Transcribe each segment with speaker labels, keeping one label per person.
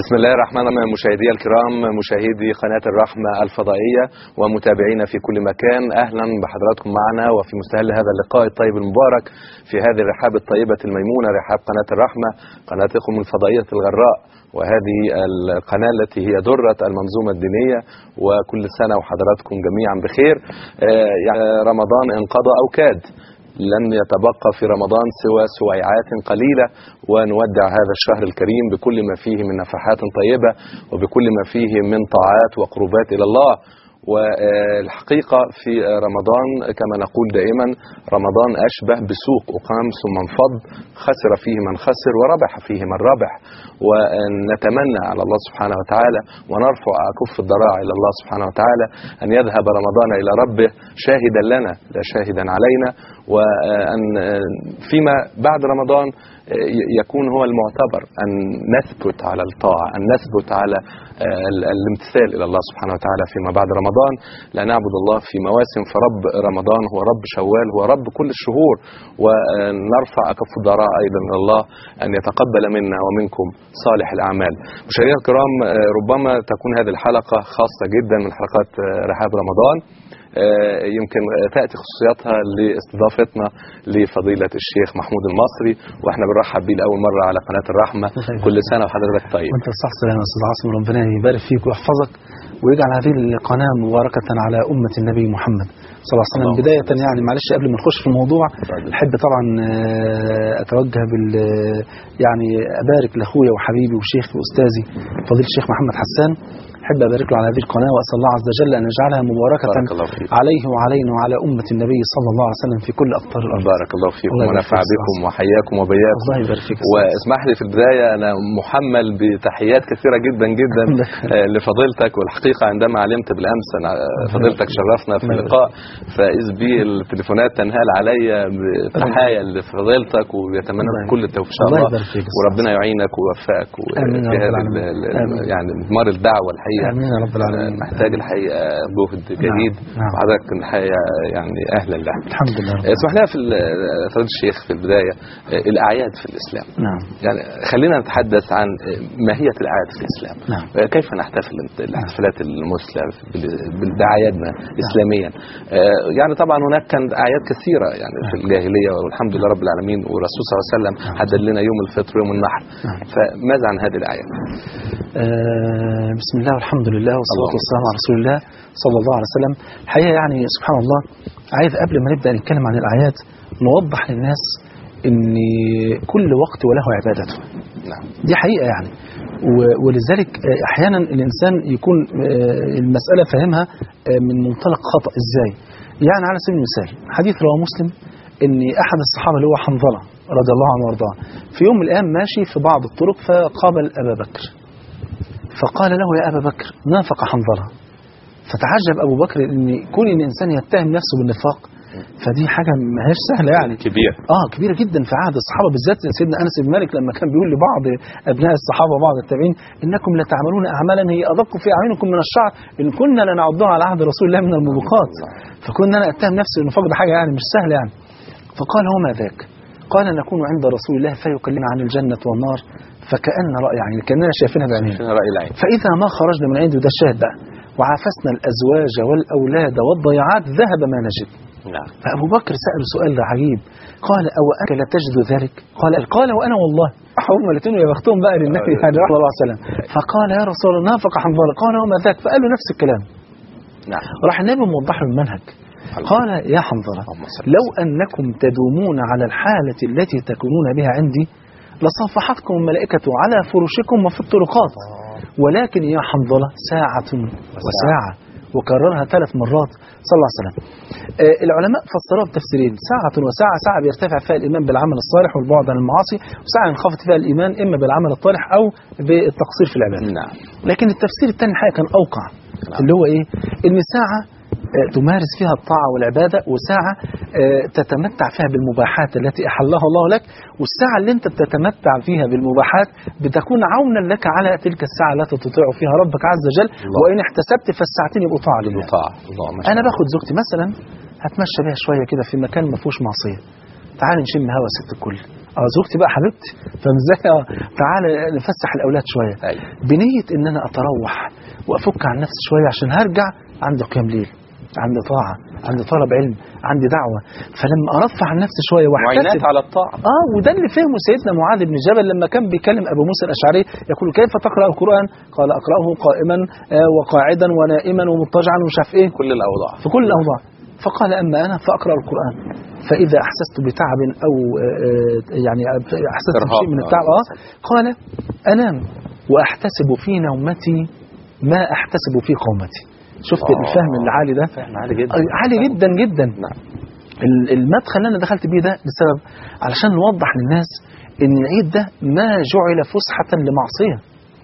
Speaker 1: بسم الله الرحمن الرحيم مشاهدي الكرام مشاهدي قناة الرحمة الفضائية ومتابعينا في كل مكان أهلا بحضراتكم معنا وفي مستهل هذا اللقاء الطيب المبارك في هذه الرحاب الطيبة الميمونة رحاب قناة الرحمة قناتكم الفضائية الغراء وهذه القناة التي هي درة المنظومة الدينية وكل سنة وحضراتكم جميعا بخير آه، يعني رمضان انقضى أو كاد لن يتبقى في رمضان سوى سويعات قليلة ونودع هذا الشهر الكريم بكل ما فيه من نفحات طيبة وبكل ما فيه من طاعات وقربات إلى الله والحقيقة في رمضان كما نقول دائما رمضان أشبه بسوق أقام ثم انفض خسر فيه من خسر وربح فيه من ربح ونتمنى على الله سبحانه وتعالى ونرفع أكف الضراع إلى الله سبحانه وتعالى أن يذهب رمضان إلى ربه شاهدا لنا لا شاهدا علينا وأن فيما بعد رمضان يكون هو المعتبر أن نثبت على الطاعة أن نثبت على الامتثال إلى الله سبحانه وتعالى فيما بعد رمضان لا نعبد الله في مواسم فرب رمضان هو رب شوال هو رب كل الشهور ونرفع أكف الضراء أيضا إلى الله أن يتقبل منا ومنكم صالح الأعمال مشاهدينا الكرام ربما تكون هذه الحلقة خاصة جدا من حلقات رحاب رمضان يمكن تأتي خصوصياتها لاستضافتنا لفضيلة الشيخ محمود المصري واحنا بنرحب بيه لأول مرة على قناة الرحمة كل سنة وحضرتك طيب
Speaker 2: وانت صح سلام يا استاذ عاصم ربنا يبارك فيك ويحفظك ويجعل هذه القناة مباركة على أمة النبي محمد صلى الله عليه وسلم بداية يعني معلش قبل ما نخش في الموضوع أحب طبعا أتوجه بال يعني أبارك لأخويا وحبيبي وشيخي وأستاذي فضيلة الشيخ محمد حسان أحب أبارك له على هذه القناة وأسأل الله عز وجل أن يجعلها مباركة
Speaker 1: بارك الله فيك.
Speaker 2: عليه وعلينا وعلى أمة النبي صلى الله عليه وسلم في كل أقطار الأرض
Speaker 1: بارك الله فيكم
Speaker 2: الله يبارك
Speaker 1: ونفع
Speaker 2: فيك
Speaker 1: بكم وحياكم وبياكم
Speaker 2: الله يبارك فيك يا أستاذ.
Speaker 1: واسمح لي في البداية أنا محمل بتحيات كثيرة جدا جدا آه، لفضيلتك والحقيقة عندما علمت بالأمس أن آه، فضيلتك شرفنا في اللقاء فإذ بي التليفونات تنهال علي بتحايا لفضيلتك ويتمنى
Speaker 2: الله
Speaker 1: لك كل التوفيق إن شاء
Speaker 2: الله
Speaker 1: الله
Speaker 2: يبارك فيك يا أستاذ.
Speaker 1: وربنا يعينك ويوفقك
Speaker 2: آمين يا
Speaker 1: في
Speaker 2: رب
Speaker 1: هذا
Speaker 2: العالمين.
Speaker 1: ال- ال-
Speaker 2: آمين.
Speaker 1: يعني مضمار الدعوة الحقيقة
Speaker 2: آمين يا رب العالمين.
Speaker 1: آه، محتاج الحقيقة جهد جديد
Speaker 2: نعم.
Speaker 1: وحضرتك الحقيقة يعني أهلا له
Speaker 2: الحمد لله رب
Speaker 1: اسمح لنا في ال- فضيلة الشيخ في البداية آه، الأعياد في الإسلام
Speaker 2: نعم
Speaker 1: يعني خلينا نتحدث عن آه، ماهية الأعياد في الإسلام
Speaker 2: نعم.
Speaker 1: آه، كيف نحتفل الاحتفالات المسلمة بال- بال- بأعيادنا إسلاميا آه، يعني طبعا هناك كانت أعياد كثيرة يعني في الجاهلية والحمد لله رب العالمين والرسول صلى الله عليه وسلم حدد لنا يوم الفطر ويوم النحر
Speaker 2: نعم.
Speaker 1: فماذا عن هذه الأعياد؟
Speaker 2: آه، بسم الله والحمد لله والصلاة
Speaker 1: اللهم
Speaker 2: والسلام على رسول الله صلى الله عليه وسلم الحقيقة يعني سبحان الله عايز قبل ما نبدأ نتكلم عن الأعياد نوضح للناس ان كل وقت وله عبادته
Speaker 1: نعم
Speaker 2: دي حقيقة يعني و- ولذلك آه، أحيانا الإنسان يكون آه، المسألة فاهمها آه، من منطلق خطأ إزاي يعني على سبيل المثال حديث رواه مسلم ان احد الصحابه اللي هو حنظله رضي الله عنه وارضاه في يوم من الايام ماشي في بعض الطرق فقابل ابا بكر فقال له يا ابا بكر نافق حنظله فتعجب ابو بكر ان كون ان الانسان يتهم نفسه بالنفاق فدي حاجه ما هيش سهله يعني
Speaker 1: كبير
Speaker 2: اه كبيره جدا في عهد الصحابه بالذات سيدنا انس بن مالك لما كان بيقول لبعض ابناء الصحابه وبعض التابعين انكم لتعملون اعمالا هي ادق في اعينكم من الشعر ان كنا لنعدها على عهد رسول الله من الموبقات فكنا انا اتهم نفسي بالنفاق ده حاجه يعني مش سهله يعني فقال هو ما ذاك قال نكون عند رسول الله فيكلمنا عن الجنه والنار فكأن رأي يعني كأننا شايفينها بعينينا
Speaker 1: فينا رأي العين
Speaker 2: فإذا ما خرجنا من عنده ده الشاهد بقى وعافسنا الأزواج والأولاد والضيعات ذهب ما نجد
Speaker 1: نعم
Speaker 2: فأبو بكر سأله سؤال عجيب قال أو أنت لا تجد ذلك قال قال وأنا والله هم الاثنين يا بختهم بقى للنبي يعني صلى الله عليه وسلم فقال يا رسول الله نافق حنظله قال وما ذاك فقال له نفس الكلام
Speaker 1: نعم
Speaker 2: راح النبي موضح له المنهج قال يا حنظلة
Speaker 1: اللهم صل
Speaker 2: لو أنكم تدومون على الحالة التي تكونون بها عندي لصافحتكم الملائكة على فرشكم وفي الطرقات ولكن يا حنظلة ساعة وساعة وكررها ثلاث مرات صلى الله عليه وسلم آه العلماء فسروها بتفسيرين ساعة وساعة ساعة بيرتفع فيها الإيمان بالعمل الصالح والبعد عن المعاصي وساعة ينخفض فيها الإيمان إما بالعمل الصالح أو بالتقصير في العبادة
Speaker 1: نعم
Speaker 2: لكن التفسير الثاني حاجة كان أوقع
Speaker 1: نعم.
Speaker 2: اللي هو إيه إن ساعة آه، تمارس فيها الطاعة والعبادة وساعة آه، تتمتع فيها بالمباحات التي أحلها الله لك والساعة اللي أنت بتتمتع فيها بالمباحات بتكون عونا لك على تلك الساعة التي تطيع فيها ربك عز وجل
Speaker 1: الله.
Speaker 2: وإن احتسبت فالساعتين يبقوا طاعة لله
Speaker 1: طاعة اللهم
Speaker 2: أنا باخد زوجتي مثلا هتمشى بيها شوية كده في مكان ما فيهوش معصية تعال نشم هوا ست الكل اه زوجتي بقى حبيبتي فاهم ازاي اه تعالى نفسح الاولاد شويه
Speaker 1: أيوة.
Speaker 2: بنيه ان انا اتروح وافك عن نفسي شويه عشان هرجع عندي قيام ليل عندي طاعه عندي طلب علم عندي دعوه فلما ارفع عن نفسي شويه واحتسب
Speaker 1: معينات على الطاعة
Speaker 2: اه وده اللي فهمه سيدنا معاذ بن جبل لما كان بيكلم ابو موسى الاشعري يقول كيف تقرا القران؟ قال اقراه قائما آه وقاعدا ونائما ومضطجعا ومش عارف ايه
Speaker 1: كل الأوضاع
Speaker 2: في كل الاوضاع فقال اما انا فاقرا القران فاذا احسست بتعب او آه، آه، يعني احسست
Speaker 1: إرهاق.
Speaker 2: بشيء من التعب اه قال انام واحتسب في نومتي ما احتسب في قومتي شفت
Speaker 1: آه.
Speaker 2: الفهم العالي ده
Speaker 1: فهم عالي جدا
Speaker 2: آه، عالي جدا جدا
Speaker 1: نعم
Speaker 2: ال- المدخل اللي انا دخلت بيه ده لسبب علشان نوضح للناس ان العيد ده ما جعل فسحة لمعصية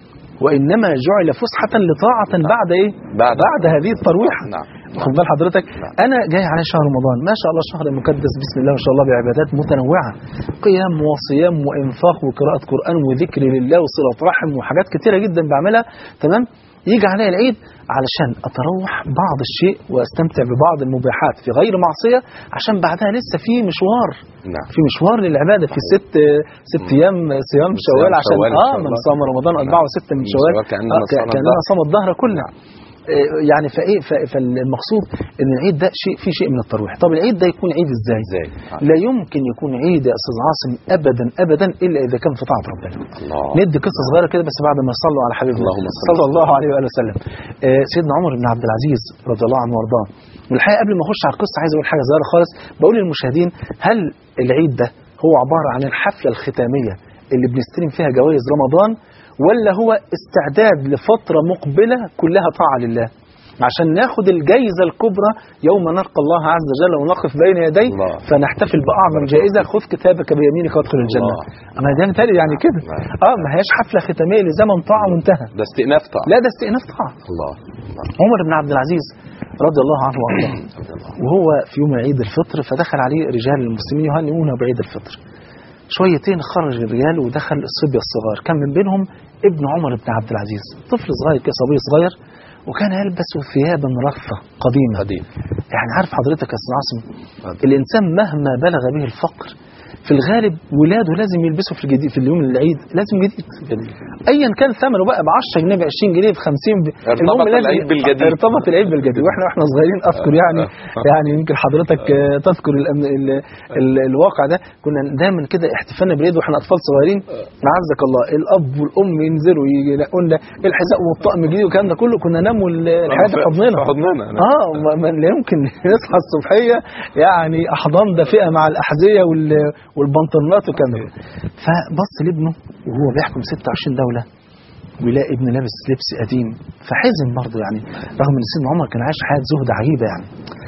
Speaker 2: وانما جعل فسحة لطاعة بعد ايه؟
Speaker 1: بعد
Speaker 2: بعد هذه الترويحة
Speaker 1: نعم
Speaker 2: واخد بال حضرتك
Speaker 1: نعم.
Speaker 2: انا جاي على شهر رمضان ما شاء الله شهر مقدس بسم الله ما شاء الله بعبادات متنوعه قيام وصيام وانفاق وقراءه قران وذكر لله وصله رحم وحاجات كتيره جدا بعملها تمام يجي عليا العيد علشان اتروح بعض الشيء واستمتع ببعض المباحات في غير معصيه عشان بعدها لسه في مشوار
Speaker 1: نعم
Speaker 2: في مشوار للعباده في ست ست ايام صيام شوال عشان
Speaker 1: شوال إن
Speaker 2: اه
Speaker 1: شاء
Speaker 2: من
Speaker 1: الله.
Speaker 2: صام رمضان
Speaker 1: نعم.
Speaker 2: اربعه وسته من
Speaker 1: من
Speaker 2: شوال
Speaker 1: شوال كأننا
Speaker 2: آه،
Speaker 1: صام
Speaker 2: كاننا
Speaker 1: الدهر.
Speaker 2: صام الدهر كله آه، يعني فايه ف- فالمقصود ان العيد ده شيء في شيء من الترويح طب العيد ده يكون عيد ازاي
Speaker 1: ازاي آه.
Speaker 2: لا يمكن يكون عيد يا استاذ عاصم ابدا ابدا الا اذا كان في طاعه ربنا
Speaker 1: الله
Speaker 2: ندي قصه صغيره كده بس بعد ما صلوا على حبيبنا
Speaker 1: اللهم صل
Speaker 2: صلى الله عليه واله وسلم آه، سيدنا عمر بن عبد العزيز رضي الله عنه وارضاه والحقيقه قبل ما اخش على القصه عايز اقول حاجه صغيره خالص بقول للمشاهدين هل العيد ده هو عباره عن الحفله الختاميه اللي بنستلم فيها جوائز رمضان ولا هو استعداد لفتره مقبله كلها طاعه لله عشان ناخد الجائزة الكبرى يوم نلقى الله عز وجل ونقف بين يديه
Speaker 1: الله.
Speaker 2: فنحتفل بأعظم جائزة خذ كتابك بيمينك وادخل الجنة
Speaker 1: الله.
Speaker 2: أما ده مثالي يعني كده
Speaker 1: نعم.
Speaker 2: اه ما هياش حفلة ختامية لزمن طاعة وانتهى
Speaker 1: ده استئناف طاعة
Speaker 2: لا ده استئناف طاعة
Speaker 1: الله
Speaker 2: عمر بن عبد العزيز رضي الله عنه وارضاه
Speaker 1: رضي الله.
Speaker 2: وهو في يوم عيد الفطر فدخل عليه رجال المسلمين يهنئونه بعيد الفطر شويتين خرج الرجال ودخل الصبية الصغار كان من بينهم ابن عمر بن عبد العزيز طفل صغير كده صبي صغير وكان يلبس ثيابا رثة قديمة
Speaker 1: قديم
Speaker 2: يعني عارف حضرتك يا استاذ عاصم الانسان مهما بلغ به الفقر في الغالب ولاده لازم يلبسوا في الجديد في اليوم العيد لازم جديد
Speaker 1: جديد
Speaker 2: ايا كان ثمنه بقى ب 10 جنيه ب 20 جنيه ب 50 ب...
Speaker 1: ارتبط
Speaker 2: المهم لازم-
Speaker 1: العيد بالجديد.
Speaker 2: ارتبط العيد بالجديد واحنا واحنا صغيرين اذكر يعني يعني يمكن حضرتك آه، تذكر الأم... ال... ال... الواقع ده كنا دايما كده احتفالنا بالعيد واحنا اطفال صغيرين عزك الله الاب والام ينزلوا يلاقوا لنا الحذاء والطقم الجديد والكلام ده كله كنا ننام والحياه في حضننا
Speaker 1: في حضننا نعم.
Speaker 2: اه ما ما لا يمكن نصحى الصبحيه يعني احضان دافئه مع الاحذيه وال... والبنطلونات والكلام ده فبص لابنه وهو بيحكم 26 دوله ويلاقي ابن لابس لبس قديم فحزن برضه يعني رغم ان سيدنا عمر كان عايش حياه زهد عجيبه يعني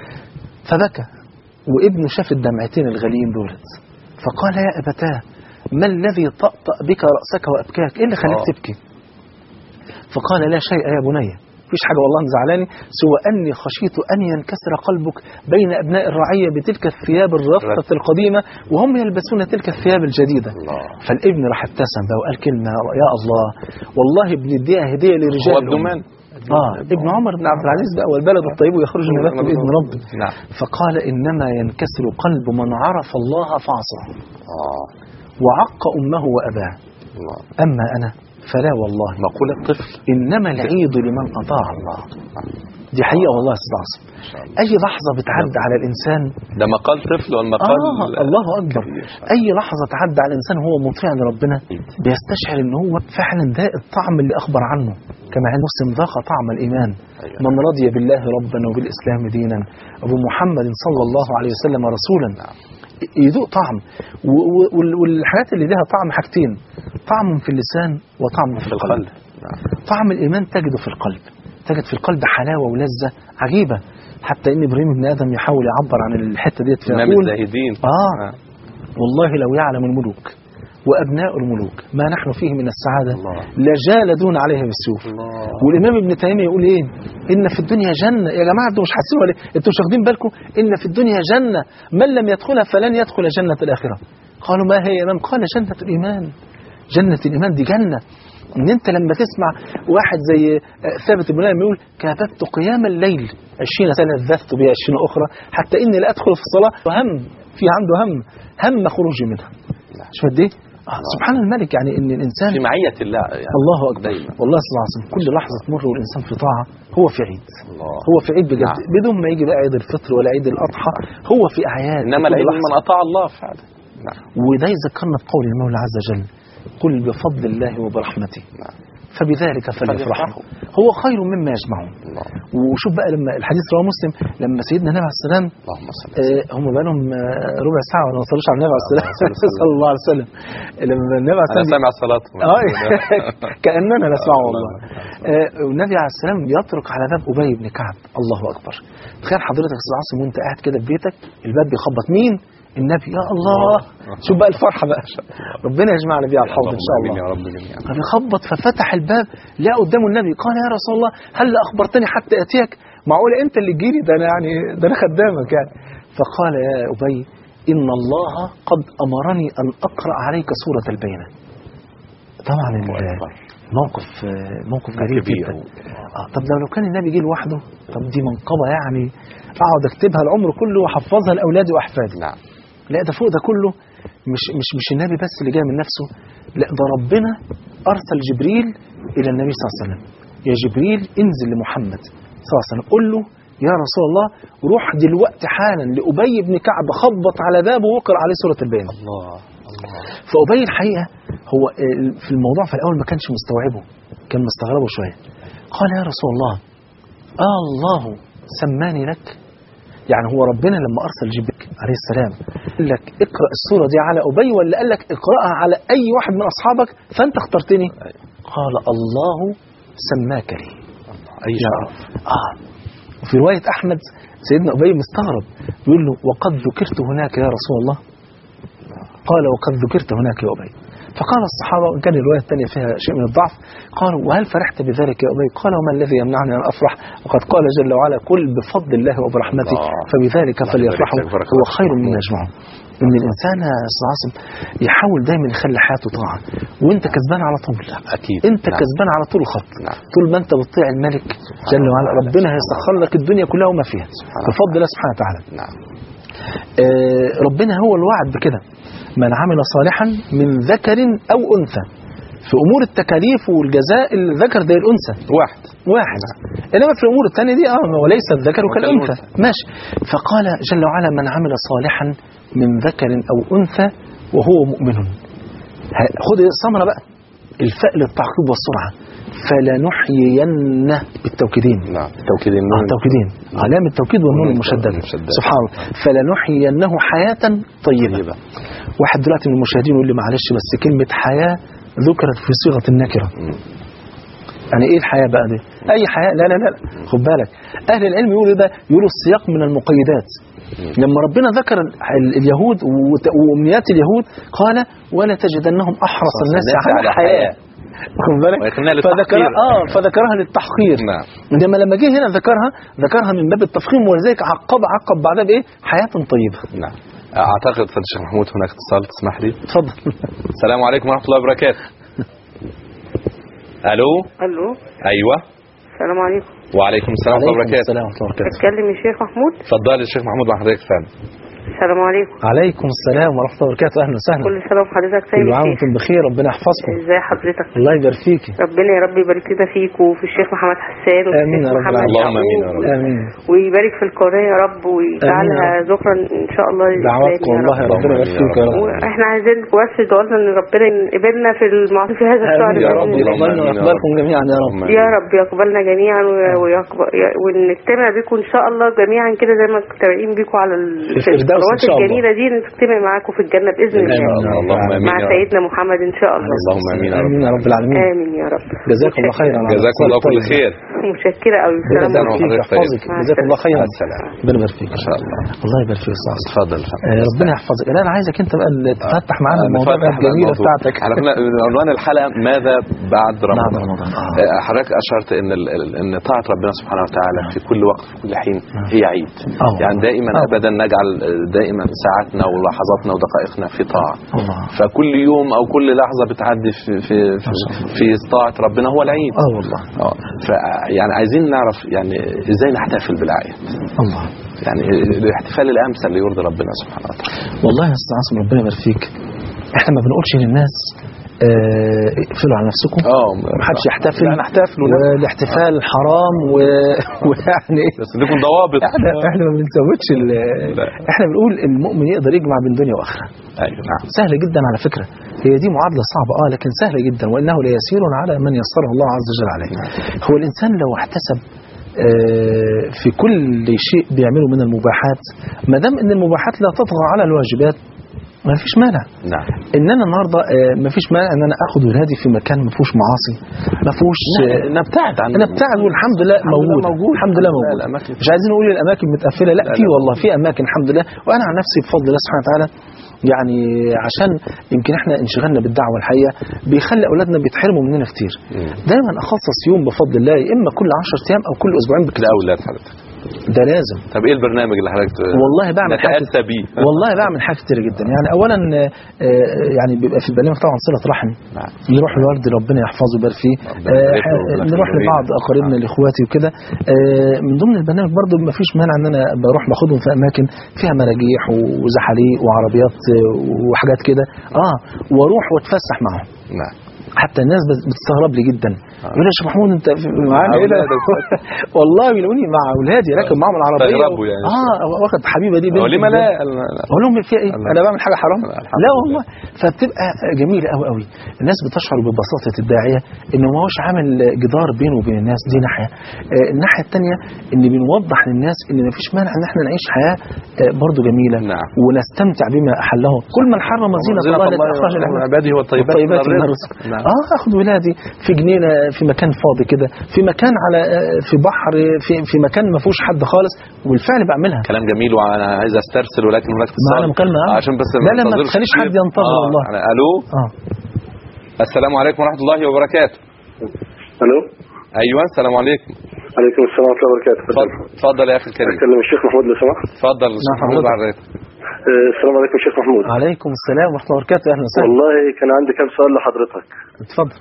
Speaker 2: فبكى وابنه شاف الدمعتين الغاليين دولت فقال يا ابتاه ما الذي طأطأ بك رأسك وأبكاك إيه اللي خليك
Speaker 1: آه.
Speaker 2: تبكي فقال لا شيء يا بني مفيش حاجة والله مزعلاني سوى أني خشيت أن ينكسر قلبك بين أبناء الرعية بتلك الثياب الرفة القديمة وهم يلبسون تلك الثياب الجديدة
Speaker 1: الله
Speaker 2: فالابن راح ابتسم بقى وقال كلمة يا الله والله بنديها هدية لرجال
Speaker 1: هو
Speaker 2: الأمة.
Speaker 1: ابن من؟
Speaker 2: آه ابن عمر بن عبد العزيز بقى والبلد الطيب يخرج نباته بإذن ربه
Speaker 1: نعم
Speaker 2: فقال إنما ينكسر قلب من عرف الله فعصاه
Speaker 1: اه
Speaker 2: وعق أمه وأباه
Speaker 1: الله
Speaker 2: أما أنا فلا والله
Speaker 1: مقولة طفل
Speaker 2: إنما العيد لمن أطاع الله دي حقيقة والله يا أستاذ عاصم أي لحظة بتعدي على الإنسان
Speaker 1: ده مقال طفل والمقال
Speaker 2: آه الله أكبر
Speaker 1: كبير.
Speaker 2: أي لحظة تعدي على الإنسان هو مطيع لربنا بيستشعر إن هو فعلا ده الطعم اللي أخبر عنه كما عند مسلم ذاق طعم الإيمان
Speaker 1: أيوة.
Speaker 2: من رضي بالله ربا وبالإسلام دينا وبمحمد صلى الله عليه وسلم رسولا يذوق طعم و- و- وال- والحاجات اللي لها طعم حاجتين طعم في اللسان وطعم في
Speaker 1: في
Speaker 2: القلب
Speaker 1: القلب نعم
Speaker 2: طعم الإيمان تجده في القلب تجد في القلب حلاوة ولذة عجيبة حتى إن إبراهيم ابن آدم يحاول يعبر عن الحتة ديت
Speaker 1: إمام
Speaker 2: فيقول
Speaker 1: الزاهدين
Speaker 2: آه والله لو يعلم الملوك وأبناء الملوك ما نحن فيه من السعادة
Speaker 1: الله.
Speaker 2: لجالدون عليها بالسيوف
Speaker 1: الله
Speaker 2: والإمام ابن تيمية يقول إيه إن في الدنيا جنة يا جماعة أنتوا مش حاسين ولا إيه؟ أنتوا مش واخدين بالكم إن في الدنيا جنة من لم يدخلها فلن يدخل جنة الآخرة قالوا ما هي يا إمام قال جنة الإيمان جنة الإيمان دي جنة إن أنت لما تسمع واحد زي آه، ثابت بن لما يقول كابدت قيام الليل عشرين سنة ذهبت بها عشرين أخرى حتى إني لا أدخل في الصلاة وهم في عنده هم هم خروجي منها شوف قد ايه آه سبحان الملك يعني ان الانسان
Speaker 1: في معية الله يعني
Speaker 2: الله اكبر
Speaker 1: دايما
Speaker 2: والله صلى الله عليه وسلم كل لحظه تمر والانسان في طاعه هو في عيد
Speaker 1: الله
Speaker 2: هو في عيد بجد
Speaker 1: نعم.
Speaker 2: بدون ما يجي بقى عيد الفطر ولا عيد الاضحى هو في اعياد
Speaker 1: انما
Speaker 2: في كل
Speaker 1: العيد
Speaker 2: لحظة.
Speaker 1: من اطاع الله فعلا نعم
Speaker 2: وده يذكرنا بقول المولى عز وجل قل بفضل الله وبرحمته
Speaker 1: نعم.
Speaker 2: فبذلك فليفرحوا
Speaker 1: فليفرحوا.
Speaker 2: هو خير مما يجمعون
Speaker 1: الله
Speaker 2: وشوف بقى لما الحديث رواه مسلم لما سيدنا النبي عليه السلام
Speaker 1: اللهم صل
Speaker 2: آه، هم بقى لهم آه، ربع ساعه ولا ما وصلوش على النبي عليه السلام صلى الله عليه وسلم لما النبي عليه
Speaker 1: انا
Speaker 2: السلام
Speaker 1: سامع الصلاة
Speaker 2: اه كاننا نسمعه والله آه، والنبي عليه السلام يطرق على باب ابي بن كعب الله اكبر تخيل حضرتك يا استاذ عاصم وانت قاعد كده في بيتك الباب بيخبط مين النبي يا الله شوف بقى الفرحه بقى ربنا يجمعنا بيها على الحوض ان شاء الله
Speaker 1: يا رب جميعا
Speaker 2: فبيخبط ففتح الباب لقى قدامه النبي قال يا رسول الله هل اخبرتني حتى اتيك معقول انت اللي تجيلي ده انا يعني ده انا خدامك يعني فقال يا ابي ان الله قد امرني ان اقرا عليك سوره البينه طبعا ال- موقف موقف غريب
Speaker 1: كبير.
Speaker 2: جدا آه طب لو لو كان النبي جه لوحده طب دي منقبه يعني اقعد اكتبها العمر كله واحفظها لاولادي واحفادي
Speaker 1: نعم
Speaker 2: لا ده فوق ده كله مش مش مش النبي بس اللي جاي من نفسه لا ده ربنا ارسل جبريل الى النبي صلى الله عليه وسلم يا جبريل انزل لمحمد صلى الله عليه وسلم قل له يا رسول الله روح دلوقتي حالا لأبي بن كعب خبط على بابه واقرأ عليه سورة البينة
Speaker 1: الله الله
Speaker 2: فأبي الحقيقة هو آه، في الموضوع في الأول ما كانش مستوعبه كان مستغربه شوية قال يا رسول الله آه الله سماني لك يعني هو ربنا لما أرسل جبريل عليه السلام قال لك اقرأ السورة دي على أبي ولا قال لك اقرأها على أي واحد من أصحابك فأنت اخترتني قال الله سماك لي
Speaker 1: اي
Speaker 2: يا
Speaker 1: شرف
Speaker 2: رب آه وفي رواية أحمد سيدنا أبي مستغرب يقول له وقد ذكرت هناك يا رسول الله قال وقد ذكرت هناك يا أبي فقال الصحابة وإن كان الرواية الثانية فيها شيء من الضعف قالوا وهل فرحت بذلك يا أبي قال وما الذي يمنعني أن أفرح وقد قال جل وعلا قل بفضل الله وبرحمته
Speaker 1: الله.
Speaker 2: فبذلك
Speaker 1: الله
Speaker 2: فليفرحوا
Speaker 1: يبارك لك، بارك
Speaker 2: هو
Speaker 1: الله
Speaker 2: خير
Speaker 1: فيك.
Speaker 2: مما يجمعون ان الانسان يا استاذ عاصم يحاول دايما يخلي حياته طاعه وانت كسبان على طول
Speaker 1: اكيد
Speaker 2: انت
Speaker 1: نعم.
Speaker 2: كسبان على طول الخط
Speaker 1: نعم.
Speaker 2: طول ما انت بتطيع الملك جل وعلا ربنا هيسخر لك الدنيا كلها وما فيها
Speaker 1: سبحان
Speaker 2: بفضل الله سبحانه وتعالى
Speaker 1: نعم
Speaker 2: آه ربنا هو الوعد بكده من عمل صالحا من ذكر او انثى في امور التكاليف والجزاء الذكر زي الانثى
Speaker 1: واحد
Speaker 2: واحد انما في الامور الثانيه دي اه وليس الذكر كالانثى
Speaker 1: كالأنثى.
Speaker 2: ماشي فقال جل وعلا من عمل صالحا من ذكر او انثى وهو مؤمن ه- خد الثمره بقى الفاء للتعقيب والسرعه فلنحيينه بالتوكيدين
Speaker 1: نعم توكيد
Speaker 2: آه
Speaker 1: النون
Speaker 2: توكيدين علامة التوكيد والنون
Speaker 1: والنون
Speaker 2: المشددة
Speaker 1: المشددة.
Speaker 2: سبحان الله فلنحيينه حياة طيبة
Speaker 1: طيبة.
Speaker 2: واحد دلوقتي من المشاهدين يقول لي معلش بس كلمة حياة ذكرت في صيغة النكرة
Speaker 1: مم.
Speaker 2: يعني ايه الحياة بقى دي اي حياة لا لا لا خد بالك اهل العلم يقولوا ده يقولوا السياق من المقيدات لما ربنا ذكر ال- ال- اليهود وت- وامنيات اليهود قال ولا تجدنهم احرص الناس على حياه خد بالك
Speaker 1: ويكنها
Speaker 2: فذكرها
Speaker 1: للتحقير.
Speaker 2: اه فذكرها للتحقير
Speaker 1: نعم
Speaker 2: انما لما جه هنا ذكرها ذكرها من باب التفخيم ولذلك عقب عقب بعدها بايه حياه طيبه
Speaker 1: نعم اعتقد فضل الشيخ محمود هناك اتصال تسمح لي
Speaker 2: اتفضل
Speaker 1: السلام عليكم ورحمه الله وبركاته الو
Speaker 3: الو
Speaker 1: ايوه
Speaker 3: السلام عليكم
Speaker 1: وعليكم السلام ورحمه الله
Speaker 2: عليكم
Speaker 1: وبركاته
Speaker 2: السلام ورحمه الله وبركاته
Speaker 3: اتكلم يا شيخ محمود
Speaker 1: اتفضل يا شيخ محمود مع حضرتك فهم
Speaker 3: السلام عليكم
Speaker 2: عليكم السلام ورحمه الله وبركاته اهلا وسهلا
Speaker 3: كل سنه وحضرتك طيب
Speaker 2: كل
Speaker 3: يا
Speaker 2: عام
Speaker 3: شيخ
Speaker 2: وانتم بخير ربنا يحفظكم
Speaker 3: ازاي حضرتك
Speaker 2: الله يبارك فيكي
Speaker 3: ربنا يا رب يبارك لنا فيك وفي الشيخ محمد حسان وفي
Speaker 2: آمين
Speaker 3: الشيخ
Speaker 2: يا رب
Speaker 3: محمد
Speaker 2: العالمين.
Speaker 1: اللهم آمين يا
Speaker 3: يعقوب
Speaker 1: رب.
Speaker 2: امين
Speaker 3: ويبارك في القناه يا رب ويجعلها
Speaker 2: آمين
Speaker 3: ذكرا ان شاء الله للإسلام
Speaker 2: دعواتكم
Speaker 3: يا
Speaker 2: والله
Speaker 3: رب.
Speaker 2: يا ربنا يبارك فيك يا رب
Speaker 3: واحنا عايزين بس دعونا ان ربنا يقبلنا في المعروف في هذا الشهر
Speaker 2: آمين
Speaker 1: يا
Speaker 2: يا
Speaker 1: رب،
Speaker 2: رب
Speaker 3: بإذن الله.
Speaker 1: اللهم
Speaker 2: يقبلنا
Speaker 1: آمين يا
Speaker 2: ويقبلكم جميعا يا رب
Speaker 1: اللهم
Speaker 3: يا رب يقبلنا جميعا و- ويقبل ي- ونجتمع بكم ان شاء الله جميعا كده زي ما مجتمعين بكم على ال-
Speaker 2: في الفردوس إن
Speaker 3: القنوات
Speaker 2: شاء الله.
Speaker 3: الجميله دي نجتمع معاكم في الجنه باذن
Speaker 1: ان شاء
Speaker 3: الله
Speaker 1: الله اللهم امين
Speaker 3: مع
Speaker 1: يا رب
Speaker 3: سيدنا محمد ان شاء الله
Speaker 1: اللهم امين يا رب
Speaker 2: امين يا رب العالمين
Speaker 3: امين يا رب
Speaker 2: جزاكم الله خيرا على
Speaker 1: جزاكم الله كل
Speaker 2: الاتصال الطيب.
Speaker 1: خير
Speaker 3: متشكره قوي
Speaker 2: ربنا
Speaker 3: السلام
Speaker 2: يبارك
Speaker 3: عليكم
Speaker 2: فيك
Speaker 1: وحضرتك طيب.
Speaker 2: يحفظك جزاكم الله خيرا
Speaker 1: السلام
Speaker 2: ربنا يبارك فيك
Speaker 1: ان شاء الله
Speaker 2: الله يبارك فيك يا استاذ
Speaker 1: اتفضل
Speaker 2: آه، ربنا يحفظك لا انا عايزك انت بقى اللي تفتح معانا
Speaker 1: آه،
Speaker 2: الموضوع
Speaker 1: نفتح بقى
Speaker 2: الجميله
Speaker 1: الموضوع.
Speaker 2: بتاعتك
Speaker 1: احنا كنا عنوان الحلقه ماذا بعد رمضان
Speaker 2: بعد رمضان اه
Speaker 1: آه، حضرتك اشرت ان ال- ال- ان طاعه ربنا سبحانه وتعالى في كل وقت في كل حين هي عيد
Speaker 2: آه.
Speaker 1: يعني دائما
Speaker 2: آه.
Speaker 1: ابدا نجعل دائما ساعاتنا ولحظاتنا ودقائقنا في طاعه
Speaker 2: الله
Speaker 1: فكل يوم او كل لحظه بتعدي في في في, في طاعه ربنا هو العيد
Speaker 2: اه والله
Speaker 1: اه ف يعني عايزين نعرف يعني ازاي نحتفل بالاعياد
Speaker 2: الله
Speaker 1: يعني الاحتفال الامثل اللي يرضي ربنا سبحانه وتعالى
Speaker 2: والله يا استاذ عاصم ربنا يبارك فيك احنا ما بنقولش للناس آه، اقفلوا على نفسكم
Speaker 1: اه
Speaker 2: محدش يحتفل
Speaker 1: لا نحتفل
Speaker 2: والاحتفال حرام و... ويعني ايه
Speaker 1: بس لكم ضوابط
Speaker 2: احنا احنا ما بنزودش ال-
Speaker 1: لا.
Speaker 2: احنا بنقول المؤمن يقدر يجمع بين دنيا واخره
Speaker 1: ايوه نعم
Speaker 2: سهله جدا على فكره هي دي معادله صعبه اه لكن سهله جدا وانه ليسير على من يسره الله عز وجل عليه هو الانسان لو احتسب آه، في كل شيء بيعمله من المباحات ما دام ان المباحات لا تطغى على الواجبات ما فيش مانع
Speaker 1: نعم
Speaker 2: ان انا النهارده آه، ما فيش مانع ان انا اخد ولادي في مكان ما فيهوش معاصي ما فيهوش آه،
Speaker 1: نبتعد عن
Speaker 2: انا ابتعد والحمد لله
Speaker 1: الحمد لله
Speaker 2: موجود
Speaker 1: موجود.
Speaker 2: الحمد لله
Speaker 1: لا،
Speaker 2: موجود
Speaker 1: الأماكن-
Speaker 2: مش عايزين نقول الاماكن متقفله لا
Speaker 1: لا،
Speaker 2: في
Speaker 1: لا.
Speaker 2: والله في اماكن الحمد لله وانا عن نفسي بفضل الله سبحانه وتعالى يعني عشان يمكن احنا انشغلنا بالدعوه الحقيقه بيخلي اولادنا بيتحرموا مننا كتير
Speaker 1: مم.
Speaker 2: دايما اخصص يوم بفضل الله يا اما كل 10 ايام او كل اسبوعين بكتير
Speaker 1: لاولاد حضرتك
Speaker 2: ده لازم
Speaker 1: طب ايه البرنامج اللي حضرتك ت-
Speaker 2: والله بعمل حاجة
Speaker 1: نتأتى بيه
Speaker 2: والله بعمل حاجات كتير جدا يعني اولا آه، آه، يعني بيبقى في البرنامج طبعا صله رحم
Speaker 1: نعم
Speaker 2: نروح لوالد ربنا يحفظه ويبارك فيه
Speaker 1: ربنا يبارك له
Speaker 2: آه،
Speaker 1: ويبارك
Speaker 2: نروح
Speaker 1: له.
Speaker 2: لبعض اقاربنا لاخواتي وكده آه، من ضمن البرنامج برضو ما فيش مانع ان انا بروح باخدهم في اماكن فيها مراجيح وزحاليق وعربيات آه، وحاجات كده اه واروح واتفسح معهم
Speaker 1: نعم
Speaker 2: حتى الناس بت- بتستغرب لي جدا يقول لي يا شيخ محمود انت في- معانا ايه ده
Speaker 1: أولادك.
Speaker 2: والله بيلاقوني مع اولادي راكب معاهم العربيه
Speaker 1: استغربوا يعني.
Speaker 2: اه واخد حبيبه دي
Speaker 1: هو
Speaker 2: بنتي
Speaker 1: ليه ما لا
Speaker 2: بجد.
Speaker 1: لا.
Speaker 2: اقول لهم فيها ايه؟
Speaker 1: الله.
Speaker 2: انا بعمل حاجه حرام؟
Speaker 1: لا، الحمد
Speaker 2: لا
Speaker 1: لله.
Speaker 2: والله فبتبقى جميله قوي قوي الناس بتشعر ببساطه الداعيه انه ما هوش عامل جدار بينه وبين الناس دي ناحيه آه، الناحيه الثانيه ان بنوضح للناس ان ما فيش مانع ان احنا نعيش حياه آه، برضو جميله
Speaker 1: نعم.
Speaker 2: ونستمتع بما احله كل من حرم زينه الله التي اخرج
Speaker 1: من
Speaker 2: لعباده
Speaker 1: عباده والطيبات
Speaker 2: والطيبات
Speaker 1: من
Speaker 2: من
Speaker 1: الرزق.
Speaker 2: الرزق
Speaker 1: نعم.
Speaker 2: اه اخد ولادي في جنينه في مكان فاضي كده في مكان على آه، في بحر في في مكان ما فيهوش حد خالص والفعل بعملها
Speaker 1: كلام جميل وانا عايز استرسل ولكن هناك اتصال
Speaker 2: معانا مكالمة يا عم؟
Speaker 1: عشان بس
Speaker 2: لا، لا، ما
Speaker 1: ننتظرش
Speaker 2: تخليش
Speaker 1: كتير.
Speaker 2: حد ينتظر
Speaker 1: آه،
Speaker 2: والله.
Speaker 1: يعني الو
Speaker 2: اه
Speaker 1: السلام عليكم ورحمه الله وبركاته
Speaker 4: الو
Speaker 1: ايوه السلام عليكم
Speaker 4: عليكم السلام ورحمه الله وبركاته
Speaker 1: اتفضل اتفضل يا اخي الكريم
Speaker 4: اكلم الشيخ محمود لو سمحت
Speaker 1: اتفضل
Speaker 2: نعم،
Speaker 1: استاذ محمود
Speaker 2: حضرتك.
Speaker 1: عريت
Speaker 4: آه، السلام عليكم شيخ محمود
Speaker 2: عليكم السلام ورحمه الله وبركاته اهلا وسهلا
Speaker 4: والله كان عندي كم سؤال لحضرتك
Speaker 2: اتفضل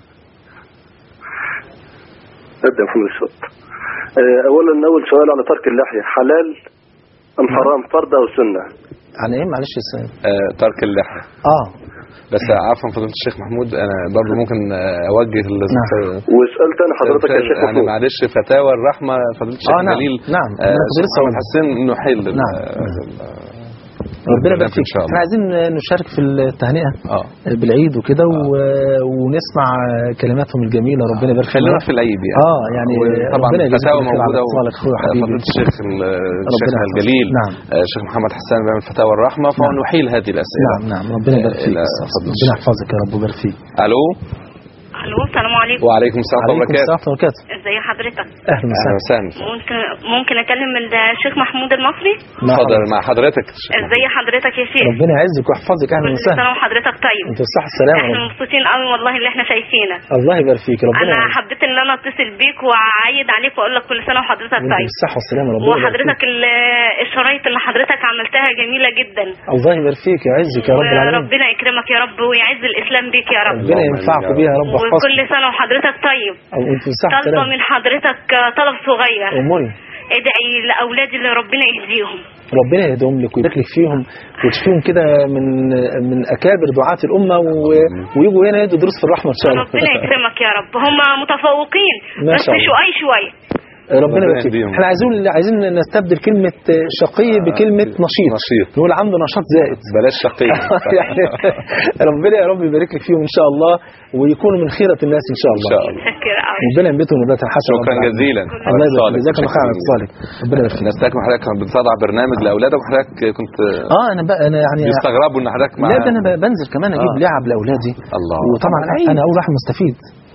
Speaker 4: ابدا محمد الصوت آه، اولا اول سؤال على ترك اللحيه حلال ام حرام فرض او سنه
Speaker 2: عن ايه معلش يا سيد
Speaker 1: آه، ترك اللحيه
Speaker 2: اه
Speaker 1: بس عفوا فضيله الشيخ محمود انا برضه ممكن آه، اوجه ال-
Speaker 2: نعم.
Speaker 4: وسؤال تاني حضرتك يا شيخ
Speaker 1: يعني
Speaker 4: محمود
Speaker 1: معلش فتاوى الرحمه فضيله الشيخ
Speaker 2: آه، نعم.
Speaker 1: جليل
Speaker 2: نعم.
Speaker 1: آه،
Speaker 2: أنا كنت
Speaker 1: الشيخ
Speaker 2: لسه
Speaker 1: محمد
Speaker 2: أقول.
Speaker 1: حسين انه حل
Speaker 2: نعم.
Speaker 1: ال-
Speaker 2: ربنا يبارك
Speaker 1: ان
Speaker 2: فيك
Speaker 1: شاء
Speaker 2: احنا
Speaker 1: الله
Speaker 2: عايزين نشارك في التهنئه
Speaker 1: اه
Speaker 2: بالعيد وكده و- ونسمع كلماتهم الجميله ربنا يبارك
Speaker 1: خلينا
Speaker 2: فيهم
Speaker 1: في العيد يعني
Speaker 2: اه يعني
Speaker 1: طبعا
Speaker 2: ربنا يجزيك
Speaker 1: الفتاوى
Speaker 2: الخير على
Speaker 1: موجوده
Speaker 2: اتصالك اخويا
Speaker 1: آه،
Speaker 2: حبيبي
Speaker 1: فضيله الشيخ ال- الشيخ
Speaker 2: ربنا يحفظك.
Speaker 1: الجليل
Speaker 2: نعم.
Speaker 1: آه، الشيخ محمد حسان بيعمل فتاوى الرحمه فهو
Speaker 2: نعم.
Speaker 1: نحيل هذه الاسئله
Speaker 2: نعم نعم ربنا يبارك فيك
Speaker 1: إلى فضل
Speaker 2: ربنا
Speaker 1: الشيخ.
Speaker 2: يحفظك يا رب ويبارك فيك
Speaker 1: الو
Speaker 5: الو السلام عليكم
Speaker 1: وعليكم السلام ورحمه
Speaker 2: عليكم
Speaker 1: الله
Speaker 2: السلام
Speaker 1: وبركاته
Speaker 2: ورحمه الله وبركاته
Speaker 5: ازي حضرتك
Speaker 2: اهلا
Speaker 1: اهلا
Speaker 2: وسهلا
Speaker 1: وسهلا
Speaker 5: ممكن ممكن اكلم الشيخ محمود المصري
Speaker 2: مع
Speaker 1: اتفضل
Speaker 2: حضرتك.
Speaker 1: مع حضرتك
Speaker 5: ازي حضرتك يا شيخ
Speaker 2: ربنا يعزك ويحفظك اهلا
Speaker 5: كل
Speaker 2: وسهلا
Speaker 5: سنه وحضرتك طيب
Speaker 2: انت بالصحه والسلامه يا
Speaker 5: احنا
Speaker 2: رب
Speaker 5: مبسوطين قوي والله اللي احنا شايفينك
Speaker 2: الله يبارك فيك ربنا
Speaker 5: انا
Speaker 2: يعزك.
Speaker 5: حبيت ان انا اتصل بيك واعيد عليك واقول لك كل سنه وحضرتك
Speaker 2: وانت
Speaker 5: طيب
Speaker 2: بالصحه والسلامه ربنا يبارك فيك.
Speaker 5: وحضرتك ال- الشرايط اللي حضرتك عملتها جميله جدا
Speaker 2: الله يبارك فيك يعزك يا رب العالمين
Speaker 5: وربنا يكرمك يا رب ويعز الاسلام بيك يا رب
Speaker 2: ربنا ينفعكم بيها يا رب
Speaker 5: وكل
Speaker 2: واحفظكم
Speaker 5: سنه وحضرتك طيب
Speaker 2: او انت بالصحه
Speaker 5: طالبه
Speaker 2: والسلامه
Speaker 5: من حضرتك طلب صغير
Speaker 2: اموري
Speaker 5: ادعي لاولادي اللي ربنا يهديهم
Speaker 2: ربنا يهديهم لك ويبارك لك فيهم وتشفيهم كده من من اكابر دعاة الامه و- ويجوا هنا يدوا دروس في الرحمه ان شاء الله
Speaker 5: ربنا يكرمك يا رب هم متفوقين
Speaker 2: ما
Speaker 5: بس
Speaker 2: شاء الله.
Speaker 5: شوي شوي
Speaker 2: ربنا
Speaker 1: ربنا
Speaker 2: يبارك فيك
Speaker 1: يهديهم.
Speaker 2: احنا عايزين عايزين نستبدل كلمه شقي بكلمه نشيط
Speaker 1: نشيط.
Speaker 2: نقول عنده نشاط زائد
Speaker 1: بلاش شقيق
Speaker 2: يعني ربنا يا رب يبارك لك فيهم ان شاء الله ويكونوا من خيره الناس ان شاء
Speaker 1: ان
Speaker 2: الله
Speaker 1: شاء الله
Speaker 5: شكر قوي
Speaker 2: ربنا ينبتهم نبات الحسن
Speaker 1: شكرا جزيلا
Speaker 2: الله يبارك
Speaker 1: اتصالك.
Speaker 2: فيك جزاك الله خير على اتصالك ربنا يبارك فيك
Speaker 1: نستكمل حضرتك كنت بتضع برنامج لاولادك وحضرتك كنت
Speaker 2: اه انا بقى انا يعني
Speaker 1: بيستغربوا ان حضرتك مع
Speaker 2: لا ده انا ب- بنزل كمان اجيب
Speaker 1: آه.
Speaker 2: لعب لاولادي
Speaker 1: الله
Speaker 2: وطبعا انا اول واحد مستفيد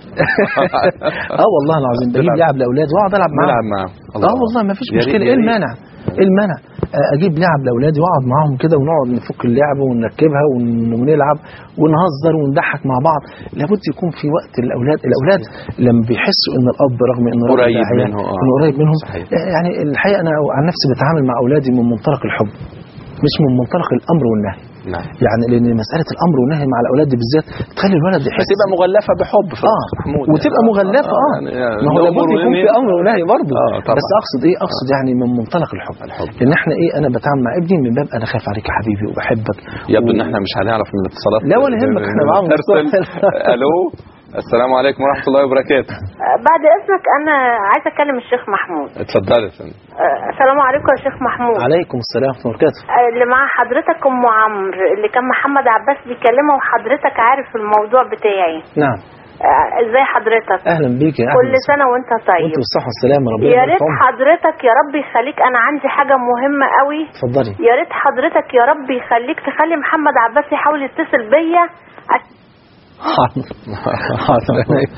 Speaker 2: اه والله العظيم بجيب
Speaker 1: تلعب.
Speaker 2: لعب لاولادي واقعد العب معاهم
Speaker 1: نلعب معاهم
Speaker 2: اه والله ما فيش
Speaker 1: يا ريت-
Speaker 2: مشكله
Speaker 1: يا
Speaker 2: ايه
Speaker 1: ريت.
Speaker 2: المانع ايه المانع آه، اجيب لعب لاولادي واقعد معاهم كده ونقعد نفك اللعبه ونركبها ون- ونلعب ونهزر ونضحك مع بعض لابد يكون في وقت الاولاد الاولاد لما بيحسوا ان الاب رغم انه راجل
Speaker 1: قريب
Speaker 2: داعية،
Speaker 1: منه، آه.
Speaker 2: انه قريب منهم
Speaker 1: صحيح.
Speaker 2: آه، يعني الحقيقه انا عن نفسي بتعامل مع اولادي من منطلق الحب مش من منطلق الامر والنهي
Speaker 1: نعم.
Speaker 2: يعني لان مساله الامر والنهي مع الاولاد دي بالذات تخلي الولد يحس
Speaker 1: بتبقى مغلفه بحب في
Speaker 2: اه
Speaker 1: محمود
Speaker 2: وتبقى مغلفه اه
Speaker 1: يعني
Speaker 2: ما هو
Speaker 1: الأمر
Speaker 2: لابد يكون في
Speaker 1: والنهي-
Speaker 2: امر ونهي برضه
Speaker 1: آه، طبعا.
Speaker 2: بس اقصد ايه اقصد يعني من منطلق الحب
Speaker 1: الحب.
Speaker 2: لان احنا ايه انا بتعامل مع ابني من باب انا خايف عليك يا حبيبي وبحبك
Speaker 1: يبدو ان
Speaker 2: و-
Speaker 1: احنا مش هنعرف من الاتصالات
Speaker 2: لا ولا يهمك، احنا معاهم
Speaker 1: نرسل.
Speaker 2: مفتوح.
Speaker 1: الو السلام عليكم ورحمه الله وبركاته
Speaker 6: بعد اذنك انا عايزه اكلم الشيخ محمود
Speaker 1: اتفضلي يا فندم
Speaker 6: آه، السلام عليكم يا شيخ محمود
Speaker 2: عليكم السلام ورحمه الله وبركاته
Speaker 6: آه، اللي مع حضرتك ام عمرو اللي كان محمد عباس بيكلمها وحضرتك عارف الموضوع بتاعي
Speaker 2: نعم
Speaker 6: آه، ازاي حضرتك
Speaker 2: اهلا بيك يا
Speaker 6: كل سنه وانت
Speaker 2: وانت
Speaker 6: طيب
Speaker 2: بالصحه والسلامه ربنا
Speaker 6: يا
Speaker 2: يبارك
Speaker 6: ريت
Speaker 2: في عمرك.
Speaker 6: حضرتك يا رب يخليك انا عندي حاجه مهمه قوي
Speaker 2: اتفضلي
Speaker 6: يا ريت حضرتك يا رب يخليك تخلي محمد عباس يحاول يتصل بيا عش-
Speaker 2: حاضر حاضر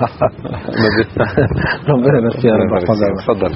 Speaker 2: ربنا يبارك فيها يا رب يحفظها
Speaker 1: اتفضل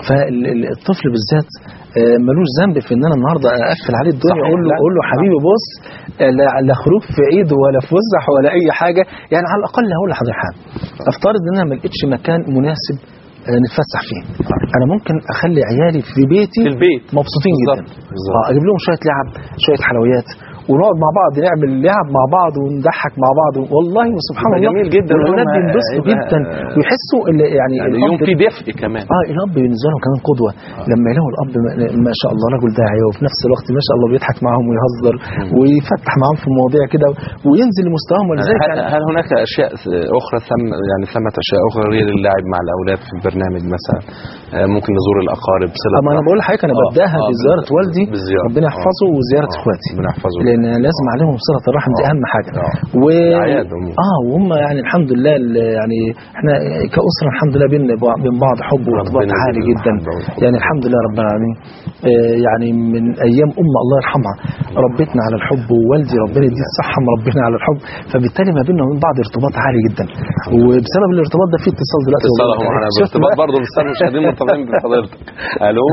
Speaker 2: فالطفل بالذات آه، ملوش ذنب في ان انا النهارده اقفل عليه الدنيا
Speaker 1: صحيح،
Speaker 2: اقول له
Speaker 1: لا.
Speaker 2: اقول له حبيبي بص آه، لا لا خروج في عيد ولا فسح ولا اي حاجه يعني على الاقل هقول لحضرتك حاجه افترض ان انا ما لقيتش مكان مناسب آه، نتفسح فيه انا ممكن اخلي عيالي في بيتي
Speaker 1: في البيت
Speaker 2: مبسوطين جدا
Speaker 1: بالظبط، بالظبط.
Speaker 2: اه اجيب لهم شويه لعب شويه حلويات ونقعد مع بعض نعمل لعب مع بعض ونضحك مع بعض والله سبحان
Speaker 1: يبقى
Speaker 2: الله
Speaker 1: جميل جدا
Speaker 2: والأولاد
Speaker 1: وهم
Speaker 2: بينبسطوا
Speaker 1: هيبقى-
Speaker 2: جدا ويحسوا ان يعني,
Speaker 1: يعني
Speaker 2: الأب
Speaker 1: يوم في دفء كمان
Speaker 2: اه الاب بالنسبه لهم كمان قدوه لما يلاقوا الاب ما- ما شاء الله رجل داعيه وفي نفس الوقت ما شاء الله بيضحك معاهم ويهزر ويفتح معاهم في مواضيع كده وينزل لمستواهم ولذلك
Speaker 1: هل,
Speaker 2: يعني
Speaker 1: هل هناك اشياء اخرى ثم يعني ثمه اشياء اخرى غير اللعب مع الاولاد في البرنامج مثلا آه، ممكن نزور الاقارب صله
Speaker 2: اما انا
Speaker 1: رحم.
Speaker 2: بقول لحضرتك انا
Speaker 1: آه،
Speaker 2: ببداها
Speaker 1: آه،
Speaker 2: بزياره والدي
Speaker 1: بالزيارة.
Speaker 2: ربنا يحفظه
Speaker 1: آه.
Speaker 2: وزياره
Speaker 1: آه،
Speaker 2: اخواتي
Speaker 1: ربنا يحفظه
Speaker 2: لان لازم عليهم صله الرحم دي
Speaker 1: آه.
Speaker 2: اهم حاجه
Speaker 1: آه.
Speaker 2: و
Speaker 1: الأعياد عموما.
Speaker 2: اه وهم يعني الحمد لله ال- يعني احنا كاسره الحمد لله بين بين بعض حب وارتباط
Speaker 1: ربنا
Speaker 2: عالي
Speaker 1: يزيد
Speaker 2: جدا
Speaker 1: المحبة والحب.
Speaker 2: يعني الحمد لله رب العالمين آه يعني من ايام ام الله يرحمها ربتنا على الحب ووالدي ربنا يديه الصحه مربينا على الحب فبالتالي ما بيننا وبين بعض ارتباط عالي جدا وبسبب الارتباط ده في اتصال دلوقتي
Speaker 1: اتصال
Speaker 2: والله.
Speaker 1: اهو معانا
Speaker 2: شفت
Speaker 1: بارتباط
Speaker 2: بقى؟
Speaker 1: برضه الاستاذ مشاهدين مرتبطين بفضيلتك الو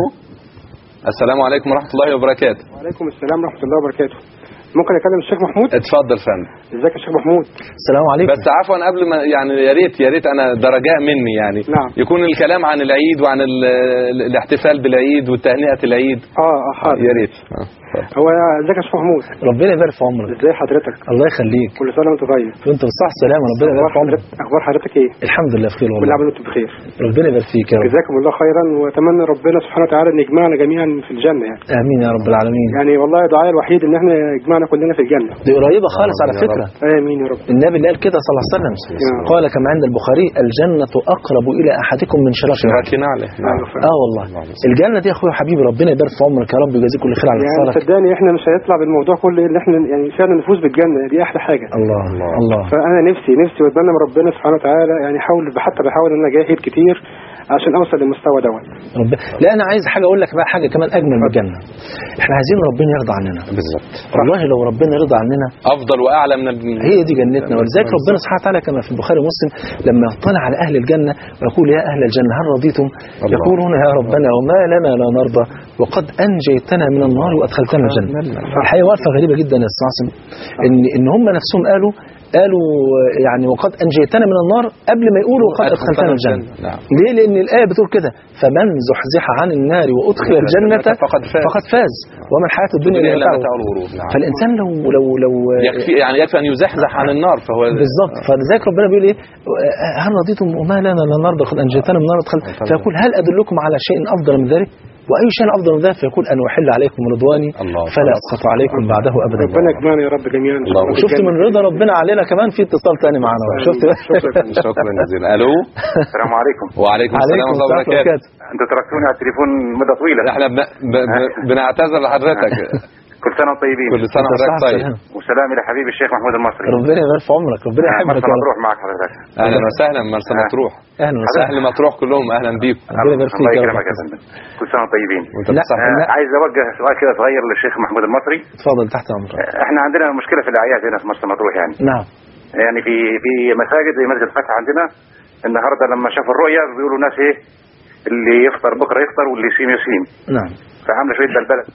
Speaker 1: السلام عليكم ورحمه الله وبركاته
Speaker 7: وعليكم السلام ورحمة الله وبركاته ممكن أكلم الشيخ محمود
Speaker 1: اتفضل فندم
Speaker 7: ازيك يا شيخ محمود
Speaker 2: السلام عليكم
Speaker 1: بس عفوا قبل ما يعني يا ريت يا ريت انا ده رجاء مني يعني
Speaker 7: نعم.
Speaker 1: يكون الكلام عن العيد وعن ال- ال- الاحتفال بالعيد وتهنئه العيد
Speaker 7: اه اه حاضر
Speaker 1: يا ريت آه، اتفضل.
Speaker 7: هو ازيك يا شيخ محمود
Speaker 2: ربنا يبارك في عمرك
Speaker 7: ازاي حضرتك
Speaker 2: الله يخليك
Speaker 7: كل سنة وانت طيب
Speaker 2: وانت بالصحه والسلامه ربنا
Speaker 7: اخبار
Speaker 2: يبارك في عمرك
Speaker 7: حضرتك اخبار حضرتك ايه
Speaker 2: الحمد لله بخير
Speaker 7: كل
Speaker 2: والله
Speaker 7: عام وانتم بخير
Speaker 2: ربنا يبارك فيك يا رب
Speaker 7: جزاكم الله خيرا واتمنى ربنا سبحانه وتعالى ان يجمعنا جميعا في الجنة يعني
Speaker 2: امين يا رب العالمين
Speaker 7: يعني والله دعائي الوحيد ان احنا يجمعنا كلنا في الجنة
Speaker 2: دي قريبه خالص على
Speaker 1: يا
Speaker 2: فكره
Speaker 7: امين يا رب
Speaker 2: النبي اللي قال كده صلى الله عليه وسلم
Speaker 7: نعم.
Speaker 2: قال كما عند البخاري الجنة أقرب إلى أحدكم من شراك النعل
Speaker 1: شراكي نعله نعم.
Speaker 7: أيوة فعلا.
Speaker 2: اه والله الجنة دي يا اخويا حبيبي ربنا يبارك في عمرك يا رب ويجازيك كل خير على
Speaker 7: يعني
Speaker 2: اتصالك
Speaker 7: صدقني احنا مش هيطلع بالموضوع كله ان احنا يعني فعلا نفوز بالجنة دي احلى حاجة
Speaker 2: الله
Speaker 1: الله.
Speaker 2: الله
Speaker 7: فانا نفسي نفسي واتمنى من ربنا سبحانه وتعالى يعني حاول حتى بحاول ان انا اجاهد كتير عشان اوصل للمستوى دوت
Speaker 2: ربنا لا انا عايز حاجه اقول لك بقى حاجه كمان اجمل من الجنه احنا عايزين ربنا يرضى عننا
Speaker 1: بالظبط
Speaker 2: والله لو ربنا يرضى عننا
Speaker 1: افضل واعلى من ال-
Speaker 2: هي دي جنتنا ولذلك ربنا سبحانه وتعالى كما في البخاري ومسلم لما يطلع على اهل الجنه ويقول يا اهل الجنه هل رضيتم
Speaker 1: الله.
Speaker 2: يقولون يا ربنا وما لنا لا نرضى وقد انجيتنا من النار وادخلتنا الجنه الحقيقه واقفه غريبه جدا يا استاذ عاصم ان ان هم نفسهم قالوا قالوا يعني وقد انجيتنا من النار قبل ما يقولوا وقد ادخلتنا الجنه
Speaker 1: نعم
Speaker 2: ليه لان الايه بتقول كده فمن زحزح عن النار وادخل الجنه
Speaker 1: فقد فاز.
Speaker 2: فقد فاز وما الحياه الدنيا
Speaker 1: الدنيا
Speaker 2: الا
Speaker 1: لا
Speaker 2: متاع
Speaker 1: متاع الغرور نعم
Speaker 2: فالانسان لو لو لو
Speaker 1: يكفي يعني يكفي ان يزحزح عن النار فهو
Speaker 2: بالظبط فلذلك ربنا بيقول ايه هل رضيتم وما لنا لا نرضى قد انجيتنا من النار ادخل فيقول هل ادلكم على شيء افضل من ذلك واي شيء افضل من ذلك فيقول ان احل عليكم رضواني
Speaker 1: الله.
Speaker 2: فلا اسقط عليكم بعده ابدا
Speaker 7: ربنا يجمعنا يا رب جميعا إن شاء
Speaker 1: الله.
Speaker 7: الله في
Speaker 2: شفت من
Speaker 7: الجنة.
Speaker 2: رضا ربنا علينا كمان في اتصال تاني معانا
Speaker 7: آمين.
Speaker 2: شفت
Speaker 7: شكرا
Speaker 1: شكرا جزيلا الو
Speaker 8: السلام عليكم
Speaker 1: وعليكم السلام
Speaker 2: عليكم
Speaker 1: ورحمه الله
Speaker 2: السلام
Speaker 1: وبركاته
Speaker 2: وبركاته
Speaker 8: انتوا تركتوني على التليفون مده طويله
Speaker 1: احنا بن... ب... ب... بنعتذر لحضرتك
Speaker 8: كل سنه وانتم طيبين
Speaker 1: كل سنه وحضرتك طيب
Speaker 8: وسلام الى حبيبي الشيخ محمود المصري
Speaker 2: ربنا يبارك في عمرك ربنا
Speaker 8: آه،
Speaker 2: يحبك
Speaker 8: مرسى
Speaker 2: يا رب
Speaker 8: مطروح معك حضرتك
Speaker 1: اهلا وسهلا مرسى مطروح
Speaker 2: اهلا وسهلا
Speaker 1: اهل مطروح كلهم اهلا بيكم
Speaker 2: ربنا يبارك
Speaker 8: الله
Speaker 2: فيك يا
Speaker 8: يكرمك يا
Speaker 2: رب
Speaker 8: فندم كل سنه وانتم طيبين
Speaker 1: وانت
Speaker 2: لا،
Speaker 1: بتصحى
Speaker 8: آه،
Speaker 2: لا.
Speaker 8: عايز اوجه سؤال كده صغير للشيخ محمود المصري
Speaker 2: اتفضل تحت امرك
Speaker 8: آه، احنا عندنا مشكله في الاعياد هنا في مرسى مطروح يعني
Speaker 2: نعم
Speaker 8: يعني في في مساجد زي مسجد الفتح عندنا النهارده لما شافوا الرؤيه بيقولوا الناس ايه اللي يفطر بكره يفطر واللي يصيم يصيم
Speaker 2: نعم
Speaker 8: فعامله شويه بلبله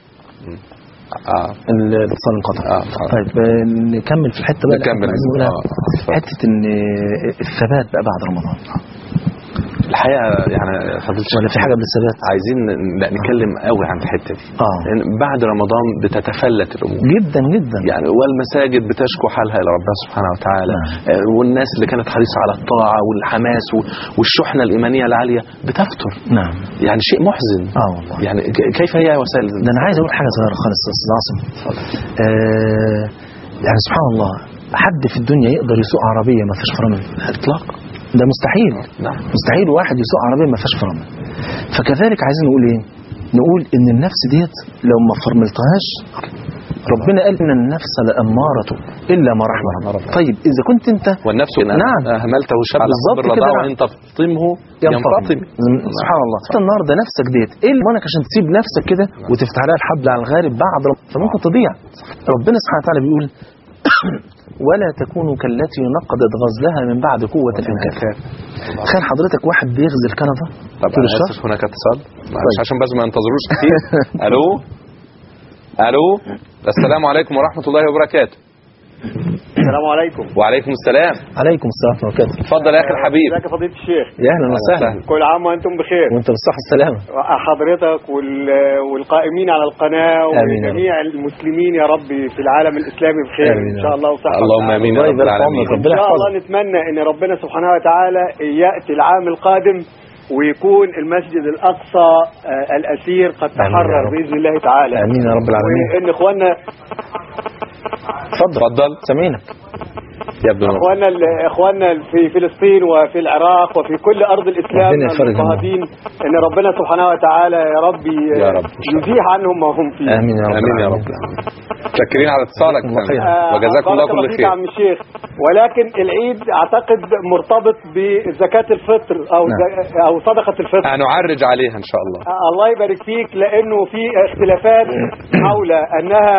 Speaker 1: اه
Speaker 2: الاتصال انقطع
Speaker 1: آه، آه.
Speaker 2: طيب آه، نكمل في الحته بقى اللي
Speaker 1: نكمل.
Speaker 2: احنا عايزين نقولها
Speaker 1: آه، اتفضل.
Speaker 2: حته ان الثبات بقى بعد رمضان
Speaker 1: الحقيقه يعني فضيله
Speaker 2: ولا في حاجه من الثبات
Speaker 1: عايزين ن- لا نتكلم قوي عن الحته دي
Speaker 2: اه
Speaker 1: لأن بعد رمضان بتتفلت الامور
Speaker 2: جدا جدا
Speaker 1: يعني والمساجد بتشكو حالها الى ربها سبحانه وتعالى
Speaker 2: نعم.
Speaker 1: آه، والناس اللي كانت حريصه على الطاعه والحماس و- والشحنه الايمانيه العاليه بتفتر
Speaker 2: نعم
Speaker 1: يعني شيء محزن
Speaker 2: اه والله
Speaker 1: يعني ك- كيف هي وسائل
Speaker 2: ده انا عايز اقول حاجه صغيره خالص يا استاذ عاصم آه يعني سبحان الله حد في الدنيا يقدر يسوق عربيه ما فيهاش فرامل
Speaker 1: اطلاق
Speaker 2: ده مستحيل
Speaker 1: نعم
Speaker 2: مستحيل واحد يسوق عربيه ما فيهاش فرامل فكذلك عايزين نقول ايه نقول ان النفس ديت لو ما فرملتهاش ربنا قال ان النفس لاماره الا ما رحم ربك طيب اذا كنت انت
Speaker 1: والنفس إن
Speaker 2: نعم.
Speaker 1: اهملته شاب على
Speaker 2: بالظبط
Speaker 1: حب الرضاعه
Speaker 2: كده.
Speaker 1: وان تفطمه ينفطم
Speaker 2: سبحان الله انت النهارده نفسك ديت ايه اللي منك عشان تسيب نفسك كده وتفتح لها الحبل على الغارب بعد رب... فممكن تضيع ربنا سبحانه وتعالى بيقول ولا تكونوا كالتي نقضت غزلها من بعد قوة أنكاثا تخيل حضرتك واحد بيغزل كنفة
Speaker 1: طب
Speaker 2: طول
Speaker 1: انا
Speaker 2: الشهر
Speaker 1: اسف هناك اتصال معلش
Speaker 2: طيب.
Speaker 1: عشان بس ما ينتظروش كتير الو الو السلام عليكم ورحمه الله وبركاته
Speaker 9: السلام عليكم
Speaker 1: وعليكم السلام
Speaker 2: عليكم السلام ورحمة الله وبركاته
Speaker 1: اتفضل يا اخي الحبيب
Speaker 9: ازيك يا فضيله الشيخ
Speaker 2: يا أهلا وسهلا
Speaker 9: كل عام وانتم بخير
Speaker 2: وأنت بالصحة والسلامة
Speaker 9: حضرتك وال- والقائمين على القناه
Speaker 2: آمين يا رب.
Speaker 9: وجميع المسلمين يا رب في العالم الاسلامي بخير
Speaker 2: آمين
Speaker 9: ان
Speaker 2: يا
Speaker 9: شاء
Speaker 2: رب.
Speaker 9: الله وصحه
Speaker 1: اللهم
Speaker 9: وسعادة.
Speaker 1: امين يا
Speaker 2: الله
Speaker 1: رب
Speaker 2: يبارك في
Speaker 1: العالمين
Speaker 2: عمرك
Speaker 9: ان
Speaker 2: ربنا
Speaker 9: شاء الله
Speaker 2: يحفظك
Speaker 9: نتمنى ان ربنا سبحانه وتعالى ياتي العام القادم ويكون المسجد الاقصى آه، الاسير قد
Speaker 2: آمين يا
Speaker 9: تحرر
Speaker 2: رب.
Speaker 9: باذن الله تعالى
Speaker 2: آمين يا رب العالمين
Speaker 9: وان اخواننا
Speaker 2: اتفضل
Speaker 1: اتفضل
Speaker 2: سامعينك
Speaker 1: يبدو إنه-
Speaker 9: اخواننا اخواننا في فلسطين وفي العراق وفي كل ارض الاسلام
Speaker 2: ربنا يفرج عنهم.
Speaker 9: المضطهدين ان ربنا سبحانه وتعالى يا رب
Speaker 1: يا رب.
Speaker 9: يزيح عنهم ما هم فيه
Speaker 2: آمين يا رب
Speaker 1: امين يا رب
Speaker 2: العالمين.
Speaker 1: متشكرين على اتصالك
Speaker 2: جزاكم الله خير.
Speaker 9: آه،
Speaker 1: وجزاكم الله
Speaker 9: بارك
Speaker 1: كل
Speaker 9: فيك يا
Speaker 1: خير
Speaker 9: عم الشيخ ولكن العيد اعتقد مرتبط بزكاة الفطر او
Speaker 2: نعم.
Speaker 9: ز- او صدقة الفطر
Speaker 1: هنعرج عليها ان شاء الله
Speaker 9: آه، الله يبارك فيك لانه في اختلافات حول انها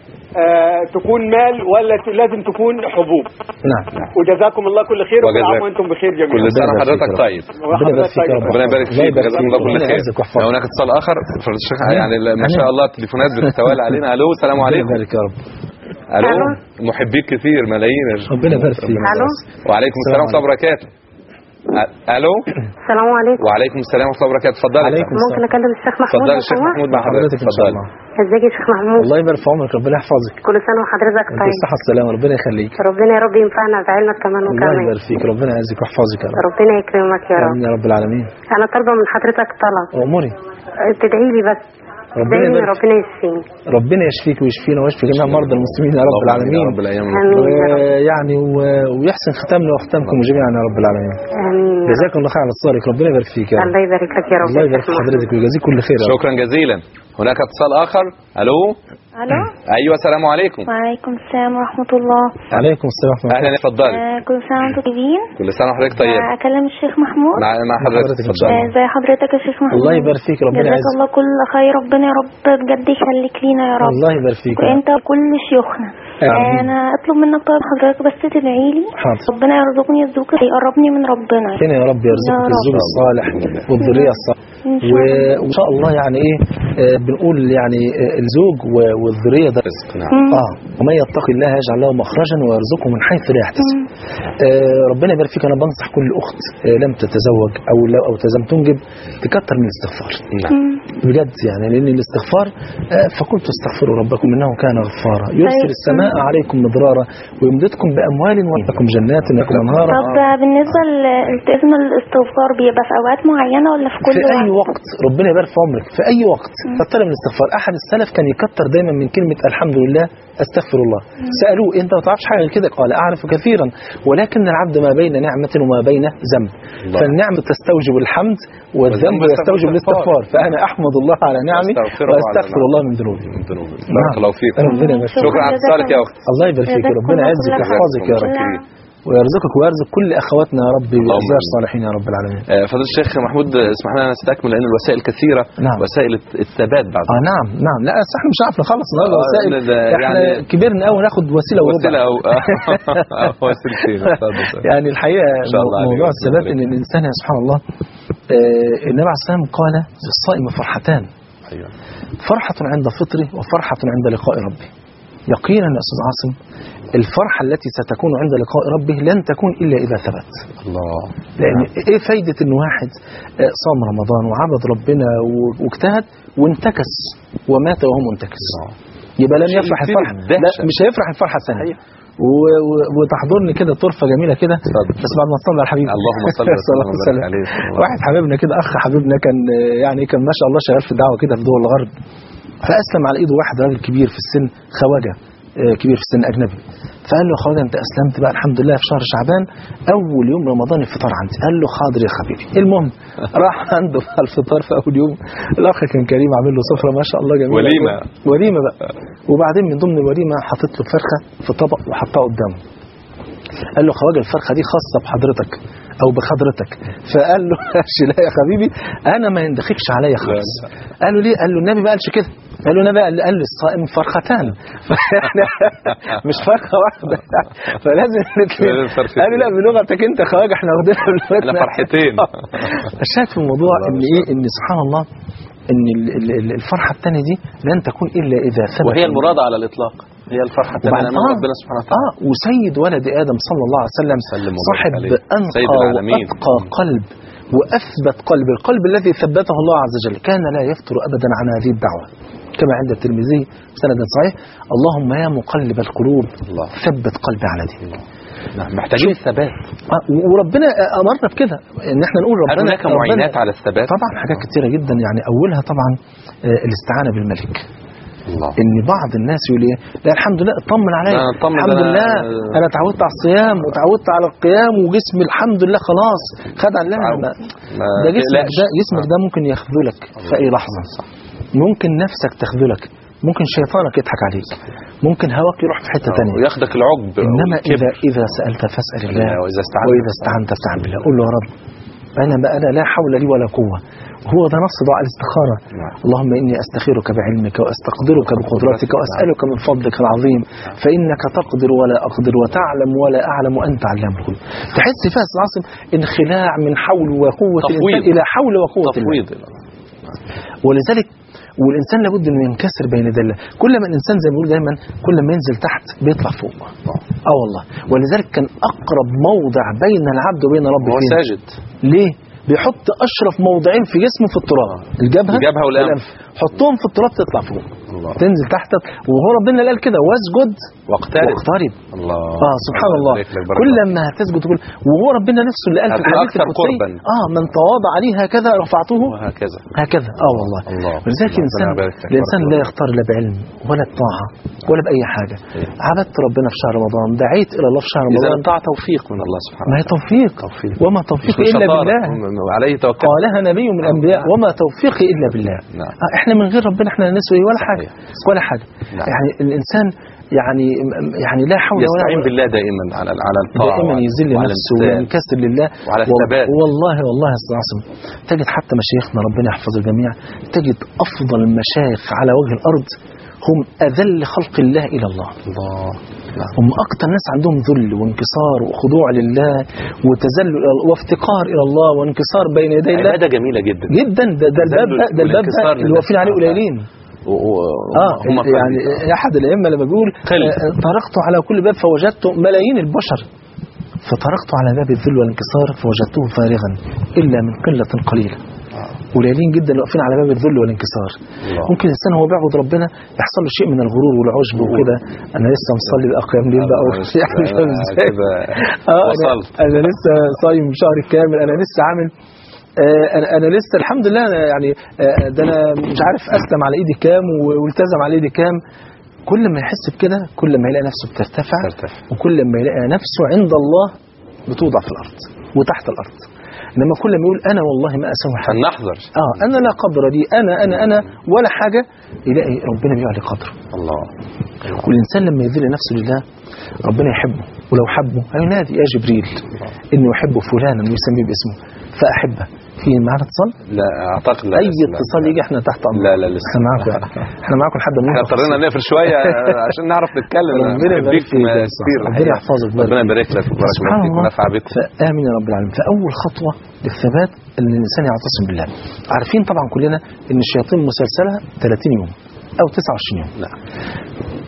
Speaker 9: آه، تكون مال ولا ت- لازم تكون حبوب
Speaker 2: نعم
Speaker 9: وجزاكم الله كل خير وكل
Speaker 1: وجزاك-
Speaker 9: عام وانتم بخير جميعا
Speaker 1: كل سنه
Speaker 2: يبارك
Speaker 1: حضرتك
Speaker 2: فيك يا رب.
Speaker 1: طيب
Speaker 2: ربنا يبارك فيك يا رب
Speaker 1: ربنا يبارك
Speaker 2: الله
Speaker 1: فيك
Speaker 2: يبارك
Speaker 1: وجزاكم الله كل
Speaker 2: ربنا
Speaker 1: خير
Speaker 2: يعزك ويحفظك.
Speaker 1: لو هناك اتصال اخر فضيلة الشيخ يعني ما
Speaker 2: أمين.
Speaker 1: شاء الله التليفونات بتتوالى علينا الو السلام
Speaker 2: ربنا
Speaker 1: عليكم
Speaker 2: يبارك يا رب
Speaker 1: الو
Speaker 3: ألو.
Speaker 1: محبيك كثير ملايين يا شيخ.
Speaker 2: ربنا يبارك فيك
Speaker 3: الو
Speaker 1: وعليكم السلام ورحمه الله وبركاته أ- الو
Speaker 3: السلام عليكم
Speaker 1: وعليكم السلام ورحمه الله وبركاته اتفضلي
Speaker 2: عليكم
Speaker 3: ممكن
Speaker 2: السلام
Speaker 3: اكلم الشيخ محمود
Speaker 1: اتفضلي
Speaker 3: لو
Speaker 1: الشيخ
Speaker 3: سمحت؟
Speaker 1: محمود مع
Speaker 2: حضرتك
Speaker 1: حضرتك
Speaker 2: ان شاء
Speaker 1: اتفضلي
Speaker 2: الله
Speaker 3: ازيك يا شيخ محمود
Speaker 2: الله يبارك في عمرك ربنا يحفظك
Speaker 3: كل سنه وحضرتك
Speaker 2: انت
Speaker 3: طيب
Speaker 2: بالصحة والسلامة ربنا يخليك
Speaker 3: ربنا يا رب ينفعنا بعلمك كمان
Speaker 2: الله
Speaker 3: وكمان
Speaker 2: يبارك فيك ربنا يعزك ويحفظك يا رب
Speaker 3: ربنا يكرمك يا رب
Speaker 2: امين يا رب العالمين
Speaker 3: انا طالبه من حضرتك طلب
Speaker 2: اموري
Speaker 3: تدعي لي بس
Speaker 2: ربنا
Speaker 3: تدعي لي
Speaker 2: يبارك
Speaker 3: ربنا يشفيني
Speaker 2: ربنا يشفيك ويشفينا ويشفي جميع مرضى المسلمين يا رب
Speaker 1: اللهم آمين يا
Speaker 2: العالمين
Speaker 1: رب الايام
Speaker 3: امين يا رب
Speaker 2: ويعني و- ويحسن ختامنا وختامكم جميعا يا رب العالمين
Speaker 3: امين يا رب.
Speaker 2: جزاكم الله خير على اتصالك ربنا يبارك فيك يا رب
Speaker 3: الله يبارك لك يا رب
Speaker 2: الله
Speaker 3: يا
Speaker 2: يبارك
Speaker 3: شيخ
Speaker 2: في
Speaker 3: محمود.
Speaker 2: حضرتك ويجازيك كل خير يا رب
Speaker 1: شكرا جزيلا هناك اتصال اخر الو
Speaker 10: الو
Speaker 1: ايوه السلام عليكم
Speaker 10: وعليكم السلام ورحمة الله
Speaker 2: عليكم السلام ورحمة الله
Speaker 1: اهلا اتفضلي
Speaker 10: آه كل سنة وانتم طيبين
Speaker 1: كل سنه وحضرتك طيب
Speaker 10: آه اكلم الشيخ محمود
Speaker 1: مع مع حضرتك
Speaker 2: حضرتك إن شاء
Speaker 1: اتفضلي
Speaker 10: آه زي حضرتك يا شيخ محمود
Speaker 2: الله يبارك فيك ربنا
Speaker 10: جزاك
Speaker 2: يعزك
Speaker 10: الله كل خير ربنا يا رب بجد يخليك لينا يا رب
Speaker 2: الله يبارك فيك يا رب.
Speaker 10: وانت وكل شيوخنا آه
Speaker 2: آمين.
Speaker 10: انا اطلب منك طيب حضرتك بس تدعي لي
Speaker 2: حاضر
Speaker 10: ربنا يرزقني الزوج يقربني من ربنا
Speaker 2: ربنا يا رب يرزقك
Speaker 10: يا رب.
Speaker 2: الزوج الصالح والذرية الصالحة
Speaker 10: ان شاء
Speaker 2: و-
Speaker 10: الله
Speaker 2: وان شاء الله يعني ايه آه، بنقول يعني آه، الزوج و- والذريه ده
Speaker 1: رزق نعم
Speaker 10: مم.
Speaker 2: اه ومن يتقي الله يجعل له مخرجا ويرزقه من حيث لا يحتسب آه ربنا يبارك فيك انا بنصح كل اخت آه لم تتزوج او لو او تزم تنجب تكتر من الاستغفار
Speaker 1: نعم
Speaker 10: مم.
Speaker 2: بجد يعني لان الاستغفار آه فقلت استغفروا ربكم انه كان غفارا يرسل
Speaker 10: طيب.
Speaker 2: السماء عليكم مدرارا ويمددكم باموال ولكم جنات لكم انهارا
Speaker 10: طب بالنسبة لإذن الاستغفار بيبقى في أوقات معينة ولا في كل
Speaker 2: في اي
Speaker 10: وقت؟
Speaker 2: وقت ربنا يبارك في عمرك في اي وقت كتر من الاستغفار احد السلف كان يكتر دايما من كلمه الحمد لله استغفر الله سالوه انت ما تعرفش حاجه كده قال اعرف كثيرا ولكن العبد ما بين نعمه وما بين ذنب
Speaker 1: الله.
Speaker 2: فالنعمه تستوجب الحمد والذنب
Speaker 1: والذنب
Speaker 2: يستوجب
Speaker 1: يستوجب
Speaker 2: الاستغفار فانا احمد الله على نعمي
Speaker 1: واستغفره
Speaker 2: واستغفر
Speaker 1: على
Speaker 2: الله من ذنوبي
Speaker 1: من ذنوبه
Speaker 2: نعم.
Speaker 1: بارك الله فيكم
Speaker 2: ربنا يبارك فيك.
Speaker 1: شكرا على اتصالك يا اختي
Speaker 2: الله يبارك فيك
Speaker 10: جزاكم
Speaker 2: ربنا
Speaker 10: الله
Speaker 2: يعزك
Speaker 10: كل خير.
Speaker 2: ويحفظك يا رب
Speaker 1: شكرا.
Speaker 2: ويرزقك ويرزق كل اخواتنا يا رب
Speaker 1: اللهم
Speaker 2: بازواج
Speaker 1: آمين.
Speaker 2: صالحين يا رب العالمين
Speaker 1: آه، فضيلة الشيخ محمود آه، اسمح لنا نستكمل لان الوسائل كثيره
Speaker 2: نعم.
Speaker 1: وسائل الثبات بعد
Speaker 2: اه نعم نعم لا أصل احنا مش عارف نخلص النهارده
Speaker 1: آه،
Speaker 2: وسائل
Speaker 1: ده- ده
Speaker 2: احنا
Speaker 1: يعني-
Speaker 2: كبرنا قوي ناخد وسيله وربع
Speaker 1: وسيله او أو وسيلتين اتفضل.
Speaker 2: يعني الحقيقه
Speaker 1: إن شاء الله
Speaker 2: موضوع
Speaker 1: عليك.
Speaker 2: الثبات ان الانسان يا سبحان الله آه النبي عليه الصلاه والسلام قال للصائم فرحتان
Speaker 1: ايوه
Speaker 2: فرحه عند فطره وفرحه عند لقاء ربه يقينا يا استاذ عاصم الفرحه التي ستكون عند لقاء ربه لن تكون الا اذا ثبت
Speaker 1: الله
Speaker 2: لان ايه فايده ان واحد آه، صام رمضان وعبد ربنا و- واجتهد وانتكس ومات وهو منتكس يبقى لن
Speaker 1: شيء
Speaker 2: يفرح
Speaker 1: يثير
Speaker 2: الفرحه
Speaker 1: الدهشة.
Speaker 2: لا مش هيفرح الفرحه الثانيه و- و- وتحضرني كده طرفه جميله كده بس بعد ما تصلي على الحبيب
Speaker 1: اللهم صل
Speaker 2: صلى الله
Speaker 1: وسلم
Speaker 2: عليه وسلم.
Speaker 1: وبارك عليه صلى الله
Speaker 2: واحد حبيبنا كده اخ حبيبنا كان آه، يعني كان ما شاء الله شغال في الدعوه كده في دول الغرب فاسلم على ايده واحد راجل كبير في السن خواجه آه، كبير في السن اجنبي فقال له يا خواجه انت اسلمت بقى الحمد لله في شهر شعبان اول يوم رمضان الفطار عندي قال له حاضر يا حبيبي المهم راح عنده بقى الفطار في اول يوم الاخ كان كريم عامل له سفره ما شاء الله جميله
Speaker 1: وليمة.
Speaker 2: وليمه بقى وبعدين من ضمن الوليمه حاطط له فرخه في طبق وحطها قدامه قال له خواجه الفرخه دي خاصه بحضرتك او بحضرتك فقال له ماشي لا يا حبيبي انا ما يندخكش عليا خالص قال له ليه قال له النبي ما قالش كده قال له النبي قال قال للصائم فرختان مش فرخه واحده فلازم الاثنين
Speaker 1: لازم فرختين.
Speaker 2: قال له لا بلغتك انت يا خواجه احنا واخدينها
Speaker 1: احنا فرحتين
Speaker 2: الشاهد في الموضوع ان ايه ان سبحان الله ان ال- ال- ال- الفرحه الثانيه دي لن تكون الا اذا ثبت
Speaker 1: وهي المراد على الاطلاق هي الفرحه الثانيه
Speaker 2: وبعد-
Speaker 1: امام
Speaker 2: آه.
Speaker 1: ربنا سبحانه وتعالى
Speaker 2: اه وسيد ولد ادم صلى الله عليه وسلم
Speaker 1: سلم وبارك
Speaker 2: صاحب
Speaker 1: عليه. سيد
Speaker 2: انقى
Speaker 1: العالمين.
Speaker 2: واتقى قلب واثبت قلب القلب الذي ثبته الله عز وجل كان لا يفتر ابدا عن هذه الدعوه كما عند الترمذي بسند صحيح اللهم يا مقلب القلوب
Speaker 1: الله.
Speaker 2: ثبت قلبي على دينك
Speaker 1: نعم محتاجين الثبات
Speaker 2: آه، وربنا امرنا بكده ان احنا نقول
Speaker 1: هل
Speaker 2: ربنا
Speaker 1: هناك
Speaker 2: ربنا-
Speaker 1: معينات على الثبات
Speaker 2: طبعا حاجات كتيره جدا يعني اولها طبعا آه، الاستعانه بالملك
Speaker 1: الله
Speaker 2: ان بعض الناس يقول ايه لا الحمد لله اطمن عليا
Speaker 1: لا، اطمن،
Speaker 2: الحمد
Speaker 1: ده أنا-
Speaker 2: لله انا اتعودت على الصيام وتعودت على القيام وجسمي الحمد لله خلاص خد عن لا
Speaker 1: تعود.
Speaker 2: ما
Speaker 1: ما
Speaker 2: ده جسمك
Speaker 1: تقلقش.
Speaker 2: ده جسمك ده ممكن يخذلك في اي لحظه ممكن نفسك تخذلك ممكن شيطانك يضحك عليك ممكن هواك يروح في حته ثانيه
Speaker 1: وياخدك العجب
Speaker 2: انما
Speaker 1: والكبر.
Speaker 2: اذا اذا سالت فاسال الله
Speaker 1: واذا استعنت
Speaker 2: واذا استعنت فاستعن بالله قول له يا رب انا ما انا لا حول لي ولا قوه هو ده نص دعاء الاستخاره
Speaker 1: نعم.
Speaker 2: اللهم اني استخيرك بعلمك واستقدرك بقدرتك واسالك من فضلك العظيم فانك تقدر ولا اقدر وتعلم ولا اعلم وانت علام الغيوب تحس فيها يا أستاذ عاصم انخلاع من حول وقوه
Speaker 1: تفويض.
Speaker 2: الانسان الى حول وقوه الله
Speaker 1: تفويض
Speaker 2: ولذلك والانسان لابد انه ينكسر بين يدي الله كل ما الانسان زي ما بيقول دايما كل ما ينزل تحت بيطلع فوق اه والله ولذلك كان اقرب موضع بين العبد وبين ربه
Speaker 1: هو
Speaker 2: فين؟
Speaker 1: ساجد
Speaker 2: ليه بيحط اشرف موضعين في جسمه في التراب الجبهه
Speaker 1: الجبهة والأنف.
Speaker 2: حطهم في التراب تطلع فوق
Speaker 1: الله.
Speaker 2: تنزل تحت وهو ربنا اللي قال كده واسجد
Speaker 1: واقترب
Speaker 2: واقترب
Speaker 1: الله
Speaker 2: اه سبحان الله
Speaker 1: يبارك لك، بارك
Speaker 2: كل
Speaker 1: الله.
Speaker 2: لما هتسجد تقول وهو ربنا نفسه اللي قال في
Speaker 1: هتكون
Speaker 2: الحديث
Speaker 1: أكثر
Speaker 2: القدسي
Speaker 1: قرباً.
Speaker 2: اه من تواضع لي هكذا رفعته
Speaker 1: وهكذا
Speaker 2: هكذا اه والله
Speaker 1: الله.
Speaker 2: ولذلك
Speaker 1: ربنا
Speaker 2: الانسان
Speaker 1: يبارك لك.
Speaker 2: الانسان
Speaker 1: بارك
Speaker 2: لا
Speaker 1: الله.
Speaker 2: يختار لا بعلم ولا بطاعه ولا باي حاجه عبدت ربنا في شهر رمضان دعيت الى الله في شهر
Speaker 1: اذا
Speaker 2: رمضان
Speaker 1: الطاعه توفيق من الله سبحانه
Speaker 2: ما هي توفيق
Speaker 1: توفيق.
Speaker 2: وما توفيقي
Speaker 1: مش
Speaker 2: الا
Speaker 1: شطارة.
Speaker 2: بالله
Speaker 1: وعليه توكل
Speaker 2: قالها نبي من الانبياء وما توفيقي الا بالله
Speaker 1: نعم.
Speaker 2: آه، احنا من غير ربنا احنا لا نسوي ولا حاجه ولا حاجه
Speaker 1: نعم.
Speaker 2: يعني الانسان يعني يعني لا حول ولا
Speaker 1: يستعين
Speaker 2: قوه
Speaker 1: بالله دائما على على الطاعه
Speaker 2: دائما
Speaker 1: وعلى-
Speaker 2: يذل
Speaker 1: وعلى
Speaker 2: نفسه
Speaker 1: الامتثال.
Speaker 2: وينكسر لله
Speaker 1: وعلى
Speaker 2: وال-
Speaker 1: الثبات.
Speaker 2: والله والله يا استاذ عاصم تجد حتى مشايخنا ربنا يحفظ الجميع تجد افضل المشايخ على وجه الارض هم اذل خلق الله الى الله
Speaker 1: الله نعم.
Speaker 2: هم اكتر ناس عندهم ذل وانكسار وخضوع لله وتذلل إلى الله وافتقار الى الله وانكسار بين يدي الله
Speaker 1: عباده جميله جدا
Speaker 2: جدا ده, ده الباب
Speaker 1: تذلل
Speaker 2: ده, ده الباب
Speaker 1: والانكسار
Speaker 2: ده اللي واقفين عليه
Speaker 1: لله
Speaker 2: قليلين
Speaker 1: و- و-
Speaker 2: اه
Speaker 1: هم
Speaker 2: يعني احد الائمه لما بيقول
Speaker 1: قل.
Speaker 2: آه، طرقت على كل باب فوجدت ملايين البشر فطرقت على باب الذل والانكسار فوجدته فارغا الا من قله قليله قليلين جدا اللي واقفين على باب الذل والانكسار
Speaker 1: الله.
Speaker 2: ممكن الانسان وهو بيعبد ربنا يحصل له شيء من الغرور والعجب وكده انا لسه مصلي بقى قيام ليل بقى
Speaker 1: الله.
Speaker 2: يعني فاهم ازاي
Speaker 1: كده
Speaker 2: اه
Speaker 1: وصلت.
Speaker 2: أنا, انا لسه صايم شهر كامل انا لسه عامل آه، انا انا لسه الحمد لله أنا يعني آه، ده انا مش عارف اختم على ايدي كام و- والتزم على ايدي كام كل ما يحس بكده كل ما يلاقي نفسه بترتفع
Speaker 1: ترتفع.
Speaker 2: وكل ما يلاقي نفسه عند الله بتوضع في الارض وتحت الارض انما كل ما يقول انا والله ما اسوي حاجه
Speaker 1: فلنحذر
Speaker 2: اه انا لا قدر لي انا انا انا ولا حاجه يلاقي ربنا بيعلي قدره
Speaker 1: الله
Speaker 2: والإنسان لما يذل نفسه لله ربنا يحبه ولو حبه هينادي يا جبريل إني أحب فلانا ويسميه باسمه فأحبه في معنا اتصال؟
Speaker 1: لا اعتقد لا
Speaker 2: أي
Speaker 1: لسه لا.
Speaker 2: اتصال يجي احنا تحت أمر
Speaker 1: لا لا لسه
Speaker 2: احنا معاكم احنا معاكم لحد ما
Speaker 1: احنا اضطرينا نقفل شويه عشان نعرف نتكلم
Speaker 2: ربنا يبارك
Speaker 1: بيك
Speaker 2: فيك يا أستاذ.
Speaker 1: كتير
Speaker 2: ربنا
Speaker 1: الحقيقة.
Speaker 2: يحفظك
Speaker 1: ربنا يبارك لك ويبارك
Speaker 2: سبحان
Speaker 1: فيك
Speaker 2: الله
Speaker 1: ونفع بكم
Speaker 2: فآمين يا رب العالمين فأول خطوة للثبات أن الإنسان يعتصم بالله عارفين طبعا كلنا أن الشياطين مسلسلة 30 يوم أو 29 يوم
Speaker 1: نعم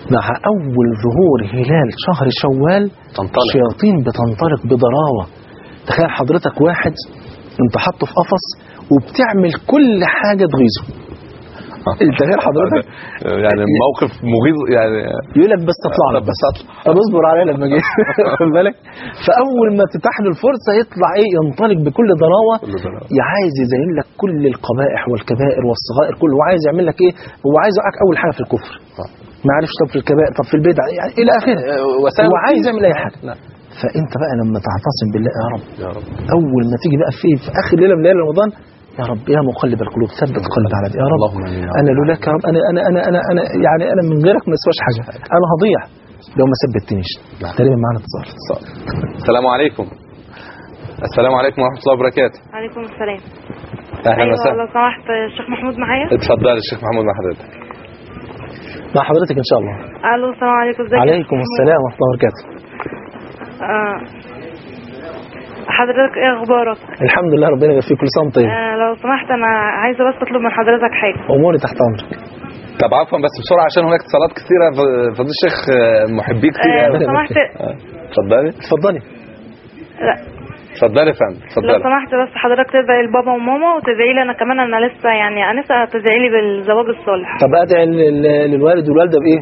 Speaker 2: مع أول ظهور هلال شهر شوال
Speaker 1: تنطلق.
Speaker 2: الشياطين بتنطلق بضراوة تخيل حضرتك واحد انت حاطه في قفص وبتعمل كل حاجة تغيظه انت غير حضرتك
Speaker 1: يعني موقف مغيظ يعني
Speaker 2: يقول لك بس تطلع لك
Speaker 1: بس اطلع
Speaker 2: طب اصبر عليا لما اجي خد بالك فاول ما تتاح له الفرصه يطلع ايه ينطلق بكل ضراوه يا عايز يزين لك كل القبائح والكبائر والصغائر كله هو عايز يعمل لك ايه هو عايز يوقعك اول حاجه في الكفر ما عرفش طب في الكبائر طب في البدع يعني الى اخره
Speaker 1: وسائل
Speaker 2: هو عايز
Speaker 1: كتير.
Speaker 2: يعمل اي حاجه
Speaker 1: لا.
Speaker 2: فانت بقى لما تعتصم بالله يا رب
Speaker 1: يا رب
Speaker 2: اول ما تيجي بقى في في اخر ليله من ليالي رمضان يا رب يا مقلب القلوب ثبت قلبي على دي يا رب
Speaker 1: اللهم آمين يا رب.
Speaker 2: انا لولاك يا رب انا انا انا انا, أنا يعني انا من غيرك ما اسواش حاجه انا هضيع لو ما ثبتنيش تقريبا معانا اتصال
Speaker 1: السلام عليكم السلام عليكم ورحمه الله وبركاته
Speaker 5: عليكم السلام
Speaker 1: اهلا
Speaker 5: ايوه
Speaker 1: وسهلا
Speaker 5: لو سمحت الشيخ محمود معايا
Speaker 1: اتفضل الشيخ محمود مع حضرتك
Speaker 2: مع حضرتك ان شاء الله
Speaker 5: الو السلام عليكم ازيك يا
Speaker 2: عليكم
Speaker 5: شيخ محمود؟
Speaker 2: السلام ورحمه الله وبركاته
Speaker 5: آه. حضرتك ايه اخبارك
Speaker 2: الحمد لله ربنا يبارك فيك كل سنه وأنت طيب
Speaker 5: آه لو سمحت انا عايزه بس اطلب من حضرتك حاجه
Speaker 2: اموري تحت امرك
Speaker 1: طب عفوا بس بسرعه عشان هناك اتصالات كثيره ف- فضيل الشيخ آه، محبيه كتير
Speaker 5: آه،
Speaker 1: قوي.
Speaker 5: لو سمحت
Speaker 1: آه، اتفضلي
Speaker 2: اتفضلي
Speaker 5: لا
Speaker 1: اتفضلي يا فندم
Speaker 5: لو
Speaker 1: اتفضلي
Speaker 5: سمحت بس حضرتك تدعي لبابا وماما وتدعي لي انا كمان انا لسه يعني انا لسه تدعي لي بالزواج الصالح
Speaker 2: طب ادعي لل- للوالد والوالده بايه؟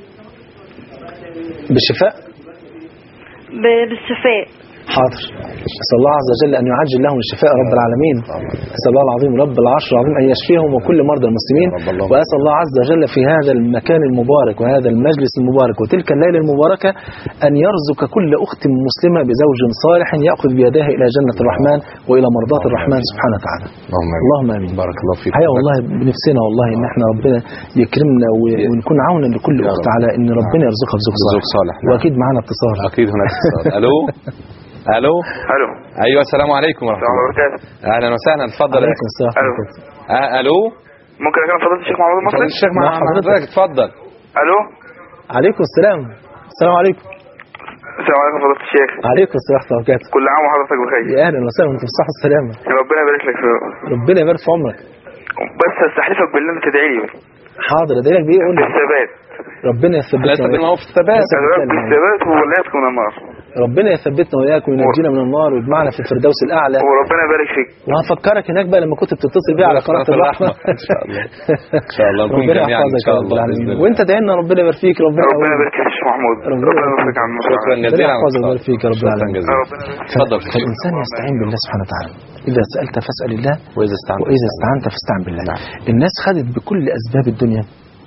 Speaker 2: بالشفاء
Speaker 5: ب- بالشفاء
Speaker 2: حاضر أسأل الله عز وجل أن يعجل لهم الشفاء رب العالمين أسأل الله العظيم رب العرش العظيم أن يشفيهم وكل مرضى المسلمين وأسأل الله عز وجل في هذا المكان المبارك وهذا المجلس المبارك وتلك الليلة المباركة أن يرزق كل أخت مسلمة بزوج صالح يأخذ بيدها إلى جنة الرحمن وإلى مرضاة الرحمن سبحانه وتعالى
Speaker 1: اللهم امين
Speaker 2: اللهم آمين
Speaker 1: بارك الله فيك
Speaker 2: هيا والله بنفسنا والله ان احنا ربنا يكرمنا و- ونكون عونا لكل اخت على ان ربنا يرزقها بزوج صالح
Speaker 1: زوج صالح نعم.
Speaker 2: واكيد معانا اتصال
Speaker 1: اكيد هناك اتصال الو الو
Speaker 8: الو
Speaker 1: ايوه السلام عليكم ورحمه
Speaker 8: السلام
Speaker 1: الله
Speaker 8: عليكم وبركاته
Speaker 1: اهلا وسهلا اتفضل يا
Speaker 2: عليكم السلام
Speaker 8: الو
Speaker 1: آه، الو
Speaker 8: ممكن اكلم فضيله الشيخ محمود
Speaker 1: فضيلة
Speaker 8: المصري
Speaker 1: الشيخ مع
Speaker 2: مع حضرتك.
Speaker 1: حضرتك اتفضل
Speaker 8: الو
Speaker 2: عليكم السلام السلام عليكم
Speaker 8: السلام عليكم فضيله الشيخ
Speaker 2: عليكم السلام ورحمه الله وبركاته
Speaker 8: كل عام وحضرتك بخير
Speaker 2: يا اهلا وسهلا وانتم بالصحه والسلامه
Speaker 8: ربنا يبارك لك في
Speaker 2: ربنا يبارك في عمرك
Speaker 8: بس استحلفك بالله انت تدعي لي
Speaker 2: حاضر ادعي لك بايه قول لي
Speaker 8: بالثبات
Speaker 2: ربنا
Speaker 1: لا
Speaker 2: يثبتنا
Speaker 1: تبين
Speaker 2: وإياك.
Speaker 1: هو في الثبات
Speaker 8: ادعوك بالثبات والعتق من النار
Speaker 2: ربنا يثبتنا واياك وينجينا من النار ويجمعنا في الفردوس الاعلى
Speaker 8: وربنا يبارك فيك
Speaker 2: وهفكرك هناك بقى لما كنت بتتصل بيها على قناه الرحمه
Speaker 1: ان شاء الله ان شاء الله نكون
Speaker 2: ربنا
Speaker 1: جميعا ان
Speaker 2: يحفظك
Speaker 1: شاء
Speaker 2: يا رب
Speaker 1: الله باذن
Speaker 2: العالمين
Speaker 1: الله
Speaker 2: وانت دعينا ربنا يبارك فيك ربنا
Speaker 8: ربنا
Speaker 2: يقويك.
Speaker 8: يبارك فيك يا شيخ محمود
Speaker 2: ربنا
Speaker 8: ربنا
Speaker 2: يبارك
Speaker 8: يوفقك عن
Speaker 1: شكرا
Speaker 8: المسلمين
Speaker 1: جزيلا على
Speaker 2: يحفظك
Speaker 1: الاتصال.
Speaker 2: ويبارك فيك يا رب
Speaker 1: شكرا
Speaker 2: العالمين.
Speaker 1: جزيلا اتفضل يا شيخ.
Speaker 2: فالإنسان يستعين بالله سبحانه وتعالى إذا سألت فاسأل الله
Speaker 1: واذا استعنت
Speaker 2: وإذا استعنت فاستعن بالله الناس خدت بكل أسباب الدنيا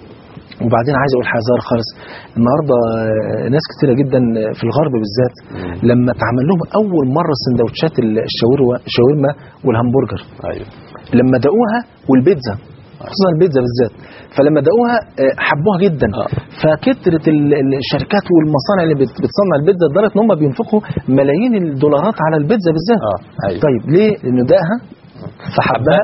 Speaker 2: وبعدين عايز اقول حاجه صغيره خالص النهارده آه، ناس كتيره جدا في الغرب بالذات لما اتعمل لهم اول مره سندوتشات الشاورما الشاورما والهمبرجر
Speaker 1: ايوه
Speaker 2: لما دقوها والبيتزا خصوصا البيتزا بالذات فلما دقوها آه، حبوها جدا فكترت ال- ال- الشركات والمصانع اللي بت- بتصنع البيتزا لدرجه ان هم بينفقوا ملايين الدولارات على البيتزا بالذات
Speaker 1: أيوة.
Speaker 2: طيب ليه؟ لانه دقها فحبها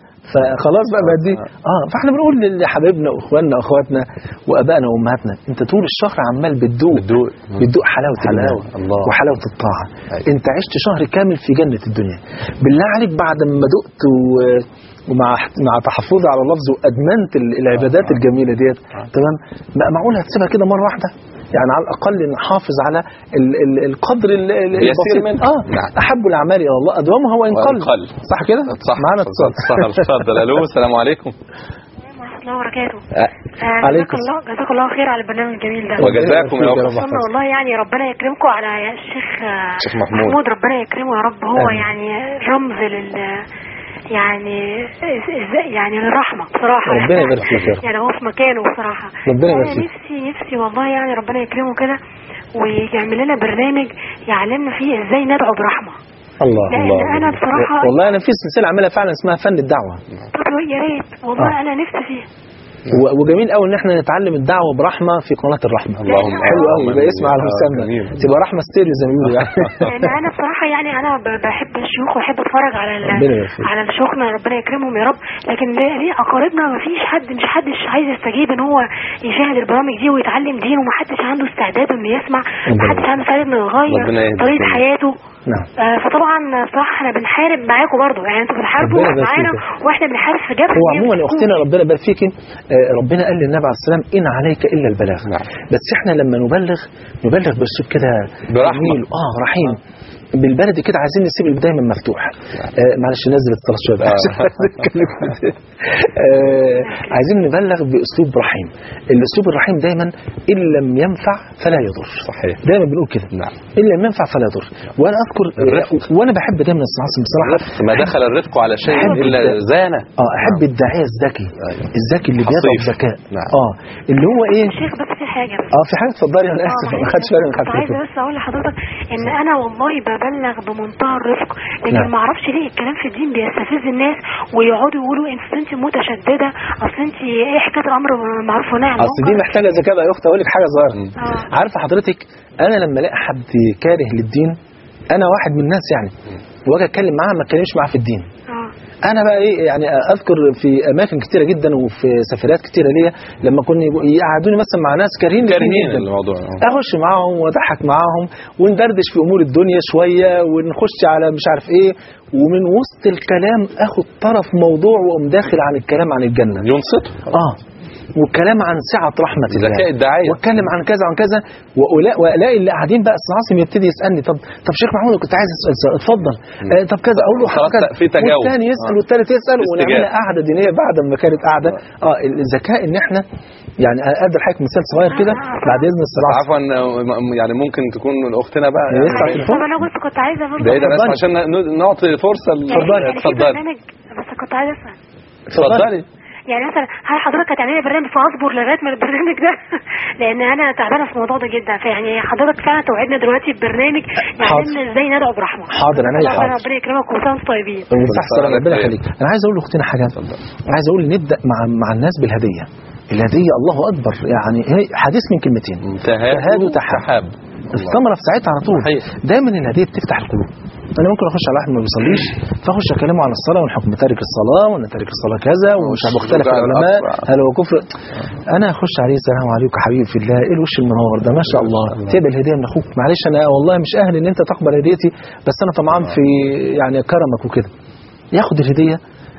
Speaker 2: فخلاص بقى بقت دي اه فاحنا بنقول لحبايبنا واخواننا واخواتنا وابائنا وامهاتنا انت طول الشهر عمال بتدوق
Speaker 1: بتدوق.
Speaker 2: بتدوق حلاوه
Speaker 1: حلاوة.
Speaker 2: الإيمان
Speaker 1: الله.
Speaker 2: وحلاوه الطاعه
Speaker 1: أيوة.
Speaker 2: انت عشت شهر كامل في جنه الدنيا بالله عليك بعد ما دقت و- ومع مع تحفظي على اللفظ وادمنت ال- العبادات الجميله ديت تمام بقى معقول هتسيبها كده مره واحده يعني على الاقل نحافظ على ال ال القدر ال- ال-
Speaker 1: يسير
Speaker 2: البسيط
Speaker 1: منه.
Speaker 2: اه
Speaker 1: نعم.
Speaker 2: احب الاعمال الى الله ادومها وان قل
Speaker 1: وإن قل.
Speaker 2: صح كده
Speaker 1: صح
Speaker 2: معانا اتصال
Speaker 1: صح اتفضل الو السلام عليكم
Speaker 5: ورحمه الله وبركاته
Speaker 1: أه،
Speaker 5: آه،
Speaker 2: عليكم
Speaker 5: جزاك الله جزاك الله خير على البرنامج الجميل ده
Speaker 1: وجزاكم
Speaker 2: يا
Speaker 1: الله
Speaker 2: رب
Speaker 1: خير.
Speaker 2: يحفظك.
Speaker 5: والله يعني ربنا يكرمكم على الشيخ آه،
Speaker 1: شيخ محمود.
Speaker 5: محمود ربنا يكرمه يا رب هو
Speaker 2: آمين.
Speaker 5: يعني رمز لل يعني إز- يعني للرحمة بصراحة
Speaker 2: ربنا يبارك فيك يا رب.
Speaker 5: يعني هو في مكانه بصراحة
Speaker 2: ربنا يبارك
Speaker 5: أنا
Speaker 2: فيك.
Speaker 5: نفسي نفسي والله يعني ربنا يكرمه كده ويعمل لنا برنامج يعلمنا فيه ازاي ندعو برحمة
Speaker 2: الله
Speaker 5: لأن
Speaker 2: الله
Speaker 5: أنا بصراحة
Speaker 2: والله انا في سلسله عاملها فعلا اسمها فن الدعوه
Speaker 5: طب يا ريت والله
Speaker 2: آه.
Speaker 5: أنا نفسي فيه
Speaker 2: و- وجميل قوي ان احنا نتعلم الدعوه برحمه في قناه الرحمه
Speaker 1: اللهم
Speaker 2: حلو قوي
Speaker 1: اللهم
Speaker 2: يبقى اسم على
Speaker 1: آمين.
Speaker 2: مسمى
Speaker 1: آه، جميل.
Speaker 2: تبقى رحمه ستيريو زي ما بيقولوا يعني
Speaker 5: لان انا بصراحه يعني انا ب- بحب الشيوخ وبحب اتفرج على ال-
Speaker 2: ربنا يبارك فيك.
Speaker 5: على شيوخنا ربنا يكرمهم يا رب لكن ليه ليه اقاربنا ما فيش حد مش حدش عايز يستجيب ان هو يشاهد البرامج دي ويتعلم دين وما حدش عنده استعداد انه يسمع ما
Speaker 2: ربنا
Speaker 5: حدش عنده استعداد انه
Speaker 1: ربنا
Speaker 5: يغير
Speaker 1: يهدي
Speaker 5: طريقه
Speaker 1: الكل.
Speaker 5: حياته
Speaker 2: نعم
Speaker 5: آه، فطبعا صراحه احنا بنحارب معاكم برضه يعني انتوا بتحاربوا
Speaker 2: ربنا يبارك
Speaker 5: معانا
Speaker 2: فيك.
Speaker 5: واحنا بنحارب في جبهه
Speaker 2: هو عموما يا اختنا ربنا يبارك فيكي آه، ربنا قال للنبي عليه السلام ان عليك الا البلاغ بس احنا لما نبلغ نبلغ باسلوب كده
Speaker 1: برحمة.
Speaker 2: جميل اه رحيم بالبلدي كده عايزين نسيب البدايه من مفتوح آه معلش نزل الصلاه شويه بقى. آه عايزين نبلغ باسلوب رحيم الاسلوب الرحيم دايما ان لم ينفع فلا يضر
Speaker 1: صحيح
Speaker 2: دايما بنقول كده
Speaker 1: نعم
Speaker 2: ان لم ينفع فلا يضر وانا اذكر وانا بحب دايما الصلاه بصراحه
Speaker 1: الرفق ما دخل الرفق على شيء
Speaker 2: أحب
Speaker 1: الا
Speaker 2: الد-
Speaker 1: زانه
Speaker 2: اه احب الداعيه الذكي الذكي اللي بيدعو
Speaker 1: حصيف.
Speaker 2: بذكاء
Speaker 1: نعم.
Speaker 2: اه اللي هو ايه
Speaker 5: شيخ بس في حاجه بس
Speaker 2: اه في حاجه اتفضلي انا اسف
Speaker 5: آه،
Speaker 2: ما خدتش بالي من
Speaker 5: كنت عايزه
Speaker 2: حضرتك
Speaker 5: بس اقول لحضرتك ان انا والله ببلغ بمنتهى الرفق لكن
Speaker 2: نعم.
Speaker 5: ما اعرفش ليه الكلام في الدين بيستفز الناس ويقعدوا يقولوا انت انت متشدده اصل انت ايه حكايه الامر بالمعروف والنهي عن
Speaker 2: اصل دي
Speaker 5: المنكر
Speaker 2: محتاجه ذكاء بقى يا اختي اقول لك حاجه صغيره
Speaker 5: آه.
Speaker 2: عارفه حضرتك انا لما الاقي حد كاره للدين انا واحد من الناس يعني واجي اتكلم معاه ما اتكلمش معاه في الدين
Speaker 5: اه
Speaker 2: انا بقى ايه يعني اذكر في اماكن كتيره جدا وفي سفرات كتيره ليا لما كانوا يبقوا- يقعدوني مثلا مع ناس كارهين للدين
Speaker 1: كارهين
Speaker 2: جدا
Speaker 1: الموضوع
Speaker 2: اخش معاهم واضحك معاهم وندردش في امور الدنيا شويه ونخش على مش عارف ايه ومن وسط الكلام اخد طرف موضوع واقوم داخل عن الكلام عن الجنه
Speaker 1: ينصت
Speaker 2: اه والكلام عن سعة رحمة الله
Speaker 1: ذكاء الداعية.
Speaker 2: واتكلم عن كذا وعن كذا وألا- والاقي اللي قاعدين بقى أستاذ عاصم يبتدي يسالني طب طب شيخ محمود أنا كنت عايز اسال سؤال اتفضل آه طب كذا اقول له
Speaker 1: خلاص
Speaker 2: كذا
Speaker 1: في تجاوب.
Speaker 2: والثاني يسال
Speaker 1: آه.
Speaker 2: والثالث يسال
Speaker 1: استجابة.
Speaker 2: ونعملها قعده دينيه بعد ما كانت قاعده اه الذكاء ان احنا يعني اقدر حضرتك مثال صغير كده بعد اذن الصراحه
Speaker 1: عفوا م- يعني ممكن تكون اختنا بقى
Speaker 2: هي لسه على
Speaker 1: يعني
Speaker 2: التليفون؟
Speaker 5: طب انا بس كنت عايزه برضه
Speaker 1: بعيدا بس
Speaker 2: اتفضلي.
Speaker 1: عشان ن- نعطي فرصه ل-
Speaker 5: يعني يعني في
Speaker 1: اتفضلي
Speaker 5: برنامج بس كنت عايزه اسال
Speaker 1: اتفضلي
Speaker 5: يعني مثلا هل حضرتك هتعملي برنامج فاصبر لغايه ما البرنامج ده لان انا تعبانه في الموضوع ده جدا فيعني حضرتك فعلا توعدنا دلوقتي ببرنامج
Speaker 2: حاضر.
Speaker 5: يعلمنا ازاي ندعو برحمه
Speaker 2: حاضر عينيا
Speaker 5: ربنا
Speaker 2: حاضر
Speaker 5: ربنا يكرمك وكل سنه وانتم طيبين
Speaker 2: صح صح ربنا يخليك انا عايز اقول لاختنا حاجه عايز اقول نبدا مع مع الناس بالهديه الهديه الله اكبر يعني هي حديث من كلمتين
Speaker 1: تهادوا تحاب
Speaker 2: الثمره في ساعتها على طول
Speaker 1: صحيح.
Speaker 2: دايما الهديه بتفتح القلوب انا ممكن اخش على واحد ما بيصليش فاخش اكلمه عن الصلاه والحكم تارك الصلاه وان تارك الصلاه كذا ومش مختلف
Speaker 1: والشجاع
Speaker 2: العلماء
Speaker 1: الأكبر.
Speaker 2: هل هو كفر انا اخش عليه السلام عليكم حبيبي في الله ايه الوش المنور ده ما شاء الله تقبل الهديه من اخوك معلش انا والله مش اهل ان انت تقبل هديتي بس انا طمعان في يعني كرمك وكده ياخد الهديه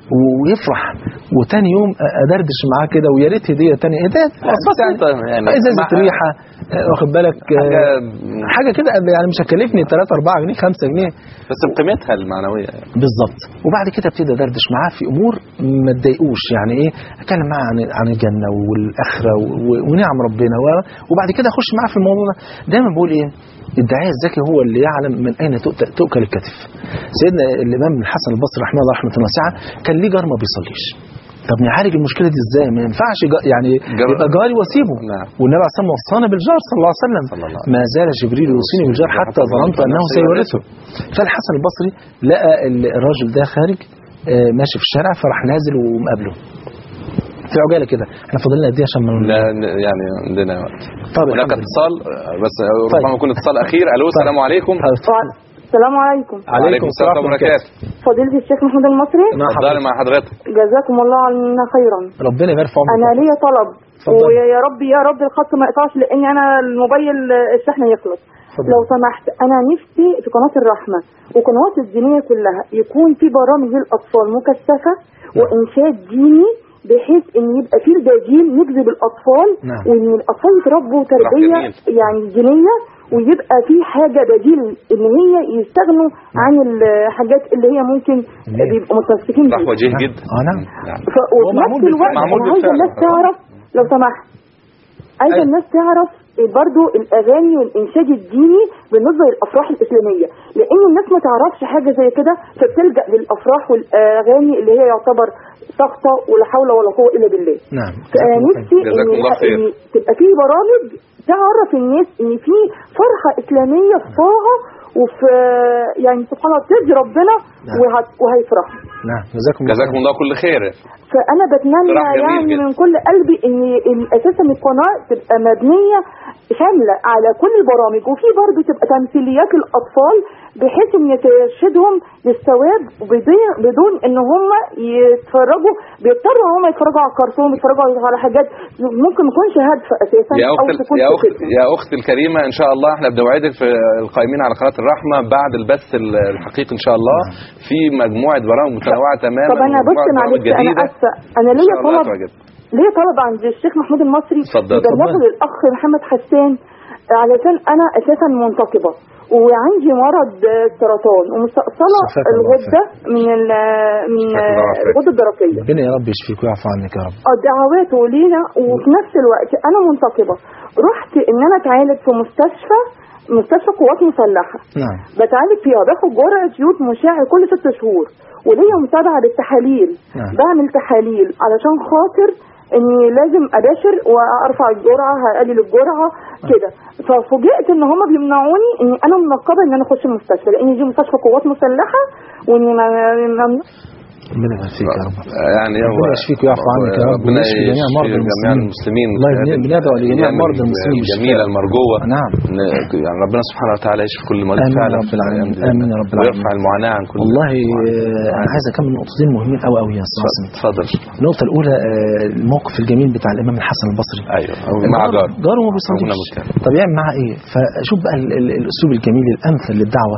Speaker 2: ويفرح وتاني يوم ادردش معاه كده ويا ريت هديه تانية هديه
Speaker 1: بسيطة يعني.
Speaker 2: ازازه
Speaker 1: مع-
Speaker 2: ريحه آه، واخد بالك آه،
Speaker 1: حاجة-
Speaker 2: حاجه كده يعني مش هتكلفني 3 4 جنيه 5 جنيه
Speaker 1: بس بقيمتها المعنويه يعني.
Speaker 2: بالظبط وبعد كده ابتدي ادردش معاه في امور ما تضايقوش يعني ايه اتكلم معاه عن عن الجنه والاخره و- ونعم ربنا و- وبعد كده اخش معاه في الموضوع ده دايما بقول ايه الداعيه الذكي هو اللي يعلم من اين تؤت- تؤكل الكتف سيدنا الامام الحسن البصري رحمه الله رحمه واسعه كان ليه جار ما بيصليش طب نعالج المشكله دي ازاي ما ينفعش جا يعني
Speaker 1: جار-
Speaker 2: يبقى جاري واسيبه
Speaker 1: نعم.
Speaker 2: والنبي عليه الصلاه والسلام وصانا بالجار صلى الله عليه وسلم
Speaker 1: صلى الله
Speaker 2: ما زال جبريل يوصيني بالجار حتى ظننت انه سيورثه فالحسن البصري لقى ال- الراجل ده خارج آه، ماشي في الشارع فراح نازل ومقابله في عجاله كده احنا فاضلنا قد ايه عشان ما
Speaker 1: لا ن- يعني عندنا وقت
Speaker 2: طب
Speaker 1: هناك
Speaker 2: الحمد لله.
Speaker 1: اتصال آه، بس ربما يكون اتصال اخير الو السلام عليكم
Speaker 11: السلام عليكم
Speaker 1: وعليكم السلام ورحمه الله وبركاته
Speaker 11: فضيلة الشيخ محمود المصري
Speaker 1: اتفضلي مع حضرتك
Speaker 11: جزاكم الله عنا خيرا
Speaker 2: ربنا يبارك في
Speaker 11: انا
Speaker 2: عمرك
Speaker 11: ليا طلب
Speaker 2: اتفضل.
Speaker 11: ويا رب يا رب الخط ما يقطعش لان انا الموبايل الشحن يخلص
Speaker 2: اتفضل.
Speaker 11: لو سمحت انا نفسي في قناه الرحمه وقنوات الدينيه كلها يكون في برامج للاطفال مكثفه وانشاد ديني بحيث ان يبقى في البديل يجذب الاطفال
Speaker 2: نعم.
Speaker 11: وان الاطفال يتربوا تربيه
Speaker 1: جميل.
Speaker 11: يعني دينيه ويبقى في حاجه بديل ان هي يستغنوا عن الحاجات اللي هي ممكن
Speaker 2: ليه؟
Speaker 11: بيبقوا متمسكين
Speaker 1: صح
Speaker 11: بيها
Speaker 1: وجيه جدا
Speaker 2: اه نعم
Speaker 1: نعم.
Speaker 11: ف-
Speaker 2: هو
Speaker 11: وفي
Speaker 2: معمول
Speaker 11: نفس الوقت
Speaker 2: بالفعل.
Speaker 1: معمول
Speaker 11: انا عايزه
Speaker 1: بالفعل.
Speaker 11: الناس تعرف لو سمحت عايزه
Speaker 2: أيوة.
Speaker 11: الناس تعرف برضو الاغاني والانشاد الديني بالنسبه للافراح الاسلاميه لان الناس ما تعرفش حاجه زي كده فبتلجا للافراح والاغاني اللي هي يعتبر سقطه ولا حول ولا قوه الا بالله
Speaker 2: نعم
Speaker 11: فانا نفسي
Speaker 1: جزاكم
Speaker 11: ان
Speaker 1: الله خير.
Speaker 11: إن تبقى في برامج تعرف الناس ان في فرحه اسلاميه في طاعه وفي يعني سبحان الله ترضي ربنا
Speaker 2: نعم.
Speaker 11: وهت- وهيفرحوا
Speaker 2: نعم جزاكم الله
Speaker 1: جزاكم الله كل خير
Speaker 11: فانا بتمنى
Speaker 1: اقتراح جميل
Speaker 11: يعني
Speaker 1: جدا.
Speaker 11: من كل قلبي ان ال- اساسا القناه تبقى مبنيه شامله على كل البرامج وفي برضه تبقى تمثيليات للاطفال بحيث ان ترشدهم للثواب بدون بدون ان هم يتفرجوا بيضطروا ان هم يتفرجوا على الكرتون يتفرجوا على حاجات ممكن ما تكونش هادفه اساسا
Speaker 1: يا
Speaker 11: او
Speaker 1: اخت
Speaker 11: تكون
Speaker 1: يا اخت
Speaker 11: فتنة.
Speaker 1: يا اختي الكريمه ان شاء الله احنا بنوعدك في القائمين على قناه الرحمه بعد البث الحقيقي ان شاء الله في مجموعه برامج متنوعه تماما
Speaker 11: طب انا بص
Speaker 1: ومجموعة برامج
Speaker 11: معلش انا
Speaker 1: جديدة.
Speaker 11: اسفه انا
Speaker 1: إن
Speaker 11: ليا
Speaker 1: شاء الله
Speaker 11: طلب
Speaker 1: تعجبك.
Speaker 11: ليا طلب عند الشيخ محمود المصري
Speaker 1: اتفضل.
Speaker 11: يبلغه
Speaker 1: اتفضل.
Speaker 11: للاخ محمد حسان علشان انا اساسا منتقبه وعندي مرض آه، سرطان ومستأصلة
Speaker 2: شفاك الله
Speaker 11: الغدة من ال- من
Speaker 2: شفاك الله
Speaker 11: آه،
Speaker 2: وعافاك.
Speaker 11: الغدة الدرقية
Speaker 2: ربنا يا رب يشفيك ويعفو عنك يا رب
Speaker 11: اه دعواته لينا وفي نفس الوقت انا منتقبة رحت ان انا اتعالج في مستشفى مستشفى قوات مسلحة
Speaker 2: نعم
Speaker 11: بتعالج فيها باخد جرعة يود مشع كل ست شهور وليا متابعة للتحاليل
Speaker 2: نعم.
Speaker 11: بعمل تحاليل علشان خاطر اني لازم اباشر وارفع الجرعة هقلل الجرعة كده ففوجئت ان هم بيمنعوني ان انا منقبة ان انا اخش المستشفى لان دي مستشفى قوات مسلحة واني ما- ممنوع
Speaker 2: ربنا يبارك فيك يا رب
Speaker 1: يعني هو
Speaker 2: ربنا يشفيك ويعفو عنك يا رب
Speaker 1: ربنا
Speaker 2: ويشفي جميع
Speaker 1: يشفي
Speaker 2: مرضى
Speaker 1: جميع
Speaker 2: المسلمين
Speaker 1: المسلمين
Speaker 2: والله بن- بندعو لجميع
Speaker 1: الأيام
Speaker 2: مرضى المسلمين
Speaker 1: الجميلة
Speaker 2: بالشفاء.
Speaker 1: المرجوة
Speaker 2: نعم
Speaker 1: ن- يعني ربنا سبحانه وتعالى يشفي كل مريض
Speaker 2: آمين يا
Speaker 1: فعلا
Speaker 2: رب العالمين.
Speaker 1: في الأيام دي.
Speaker 2: آمين يا رب العالمين.
Speaker 1: ويرفع المعاناة عن كل
Speaker 2: والله آه، انا عايز اكمل نقطتين مهمين قوي قوي يا استاذ عاصم
Speaker 1: اتفضل
Speaker 2: النقطة الأولى آه، الموقف الجميل بتاع الإمام الحسن البصري
Speaker 1: ايوه مع جار
Speaker 2: جاره ما
Speaker 1: ربنا
Speaker 2: بيصليش
Speaker 1: مستعان.
Speaker 2: طب يعمل معاه إيه؟ فشوف بقى ال- ال- الأسلوب الجميل الأمثل للدعوة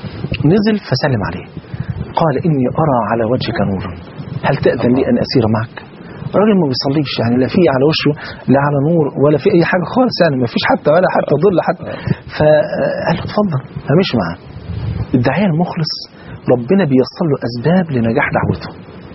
Speaker 2: نزل فسلم عليه قال إني أرى على وجهك نورا هل تأذن لي أن أسير معك؟ الراجل ما بيصليش يعني لا في على وشه لا على نور ولا في أي حاجة خالص يعني ما فيش حتى ولا حتى ظل حتى فقال له اتفضل فمشي معاه الداعية المخلص ربنا بيصل له أسباب لنجاح دعوته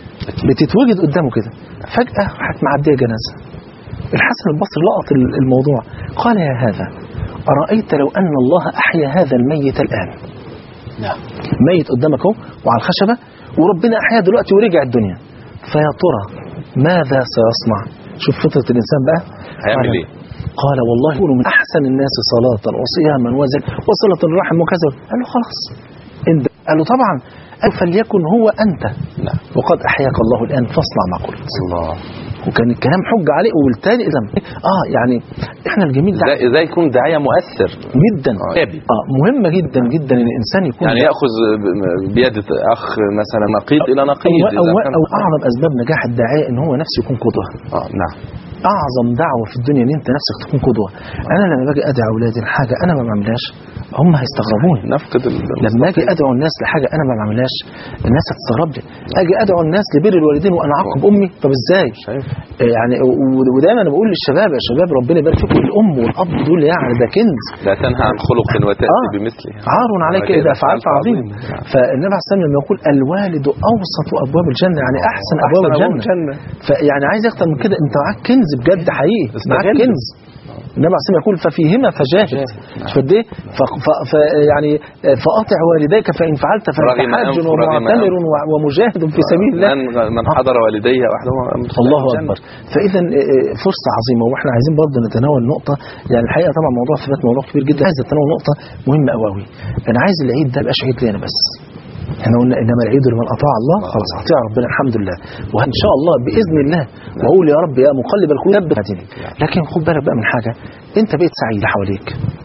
Speaker 2: بتتوجد قدامه كده فجأة راحت معدية جنازة الحسن البصري لقط ال- الموضوع قال يا هذا أرأيت لو أن الله أحيا هذا الميت الآن
Speaker 1: نعم
Speaker 2: ميت قدامك اهو وعلى الخشبة وربنا أحيا دلوقتي ورجع الدنيا فيا ترى ماذا سيصنع شوف فطرة الإنسان بقى
Speaker 1: هيعمل
Speaker 2: قال-
Speaker 1: ايه؟
Speaker 2: قال والله يكون من أحسن الناس صلاة وصياما وزك وصلة الرحم وكذا قال له خلاص انت قال له طبعا قال فليكن هو أنت
Speaker 1: نعم
Speaker 2: وقد أحياك الله الآن فاصنع ما قلت
Speaker 1: الله
Speaker 2: وكان الكلام حجة عليه وبالتالي إذا اه يعني احنا الجميل ده
Speaker 1: ازاي ازاي يكون داعية مؤثر
Speaker 2: جدا
Speaker 1: إيجابي.
Speaker 2: اه مهمة جدا جدا ان الانسان يكون
Speaker 1: يعني ياخذ ب- بيد اخ مثلا نقيض الى نقيض
Speaker 2: أو,
Speaker 1: إذا
Speaker 2: أو,
Speaker 1: كان-
Speaker 2: أو أعظم أسباب نجاح الداعية إن هو نفسه يكون قدوة
Speaker 1: اه نعم
Speaker 2: أعظم دعوة في الدنيا إن أنت نفسك تكون قدوة أنا لما باجي أدعي أولادي لحاجة أنا ما بعملهاش هم هيستغربوني
Speaker 1: نفقد ال-
Speaker 2: لما أجي أدعو الناس لحاجة أنا ما بعملهاش الناس هتستغرب لي أجي أدعو الناس لبر الوالدين وأنا أعاقب أمي طب إزاي؟
Speaker 1: شايف
Speaker 2: آه، يعني و- ودايما أنا بقول للشباب يا شباب ربنا يبارك فيكم الأم والأب دول يعني ده كنز
Speaker 1: لا تنهى عن خلق وتاتي
Speaker 2: آه.
Speaker 1: بمثله
Speaker 2: عار عليك
Speaker 1: وإذا
Speaker 2: إذا فعلت
Speaker 1: فعلت
Speaker 2: عظيم
Speaker 1: عظيم.
Speaker 2: فالنبي عليه الصلاة والسلام لما يقول الوالد أوسط أبواب الجنة يعني أحسن أبواب الجنة فيعني عايز اكتر من كده انت معاك كنز بجد حقيقي معاك
Speaker 1: استغل.
Speaker 2: كنز النبي عليه الصلاه والسلام يقول ففيهما فجاهد شوف قد ايه ف- ف- ف- يعني فاطع والديك فان فعلت فانت
Speaker 1: رغم
Speaker 2: حاج
Speaker 1: أنف ورغم
Speaker 2: ومعتمر
Speaker 1: أنف.
Speaker 2: و- ومجاهد في سبيل الله
Speaker 1: من من حضر والديه احدهما
Speaker 2: الله اكبر فاذا فرصه عظيمه واحنا عايزين برضه نتناول نقطه يعني الحقيقه طبعا موضوع الثبات موضوع كبير جدا عايز اتناول نقطه مهمه قوي قوي انا عايز العيد ده يبقاش عيد لي انا بس احنا قلنا انما العيد لمن اطاع الله خلاص اطيع ربنا الحمد لله وان شاء الله باذن الله واقول يا رب يا مقلب القلوب ثبت هديني لكن خد بالك بقى من حاجه انت بقيت سعيد حواليك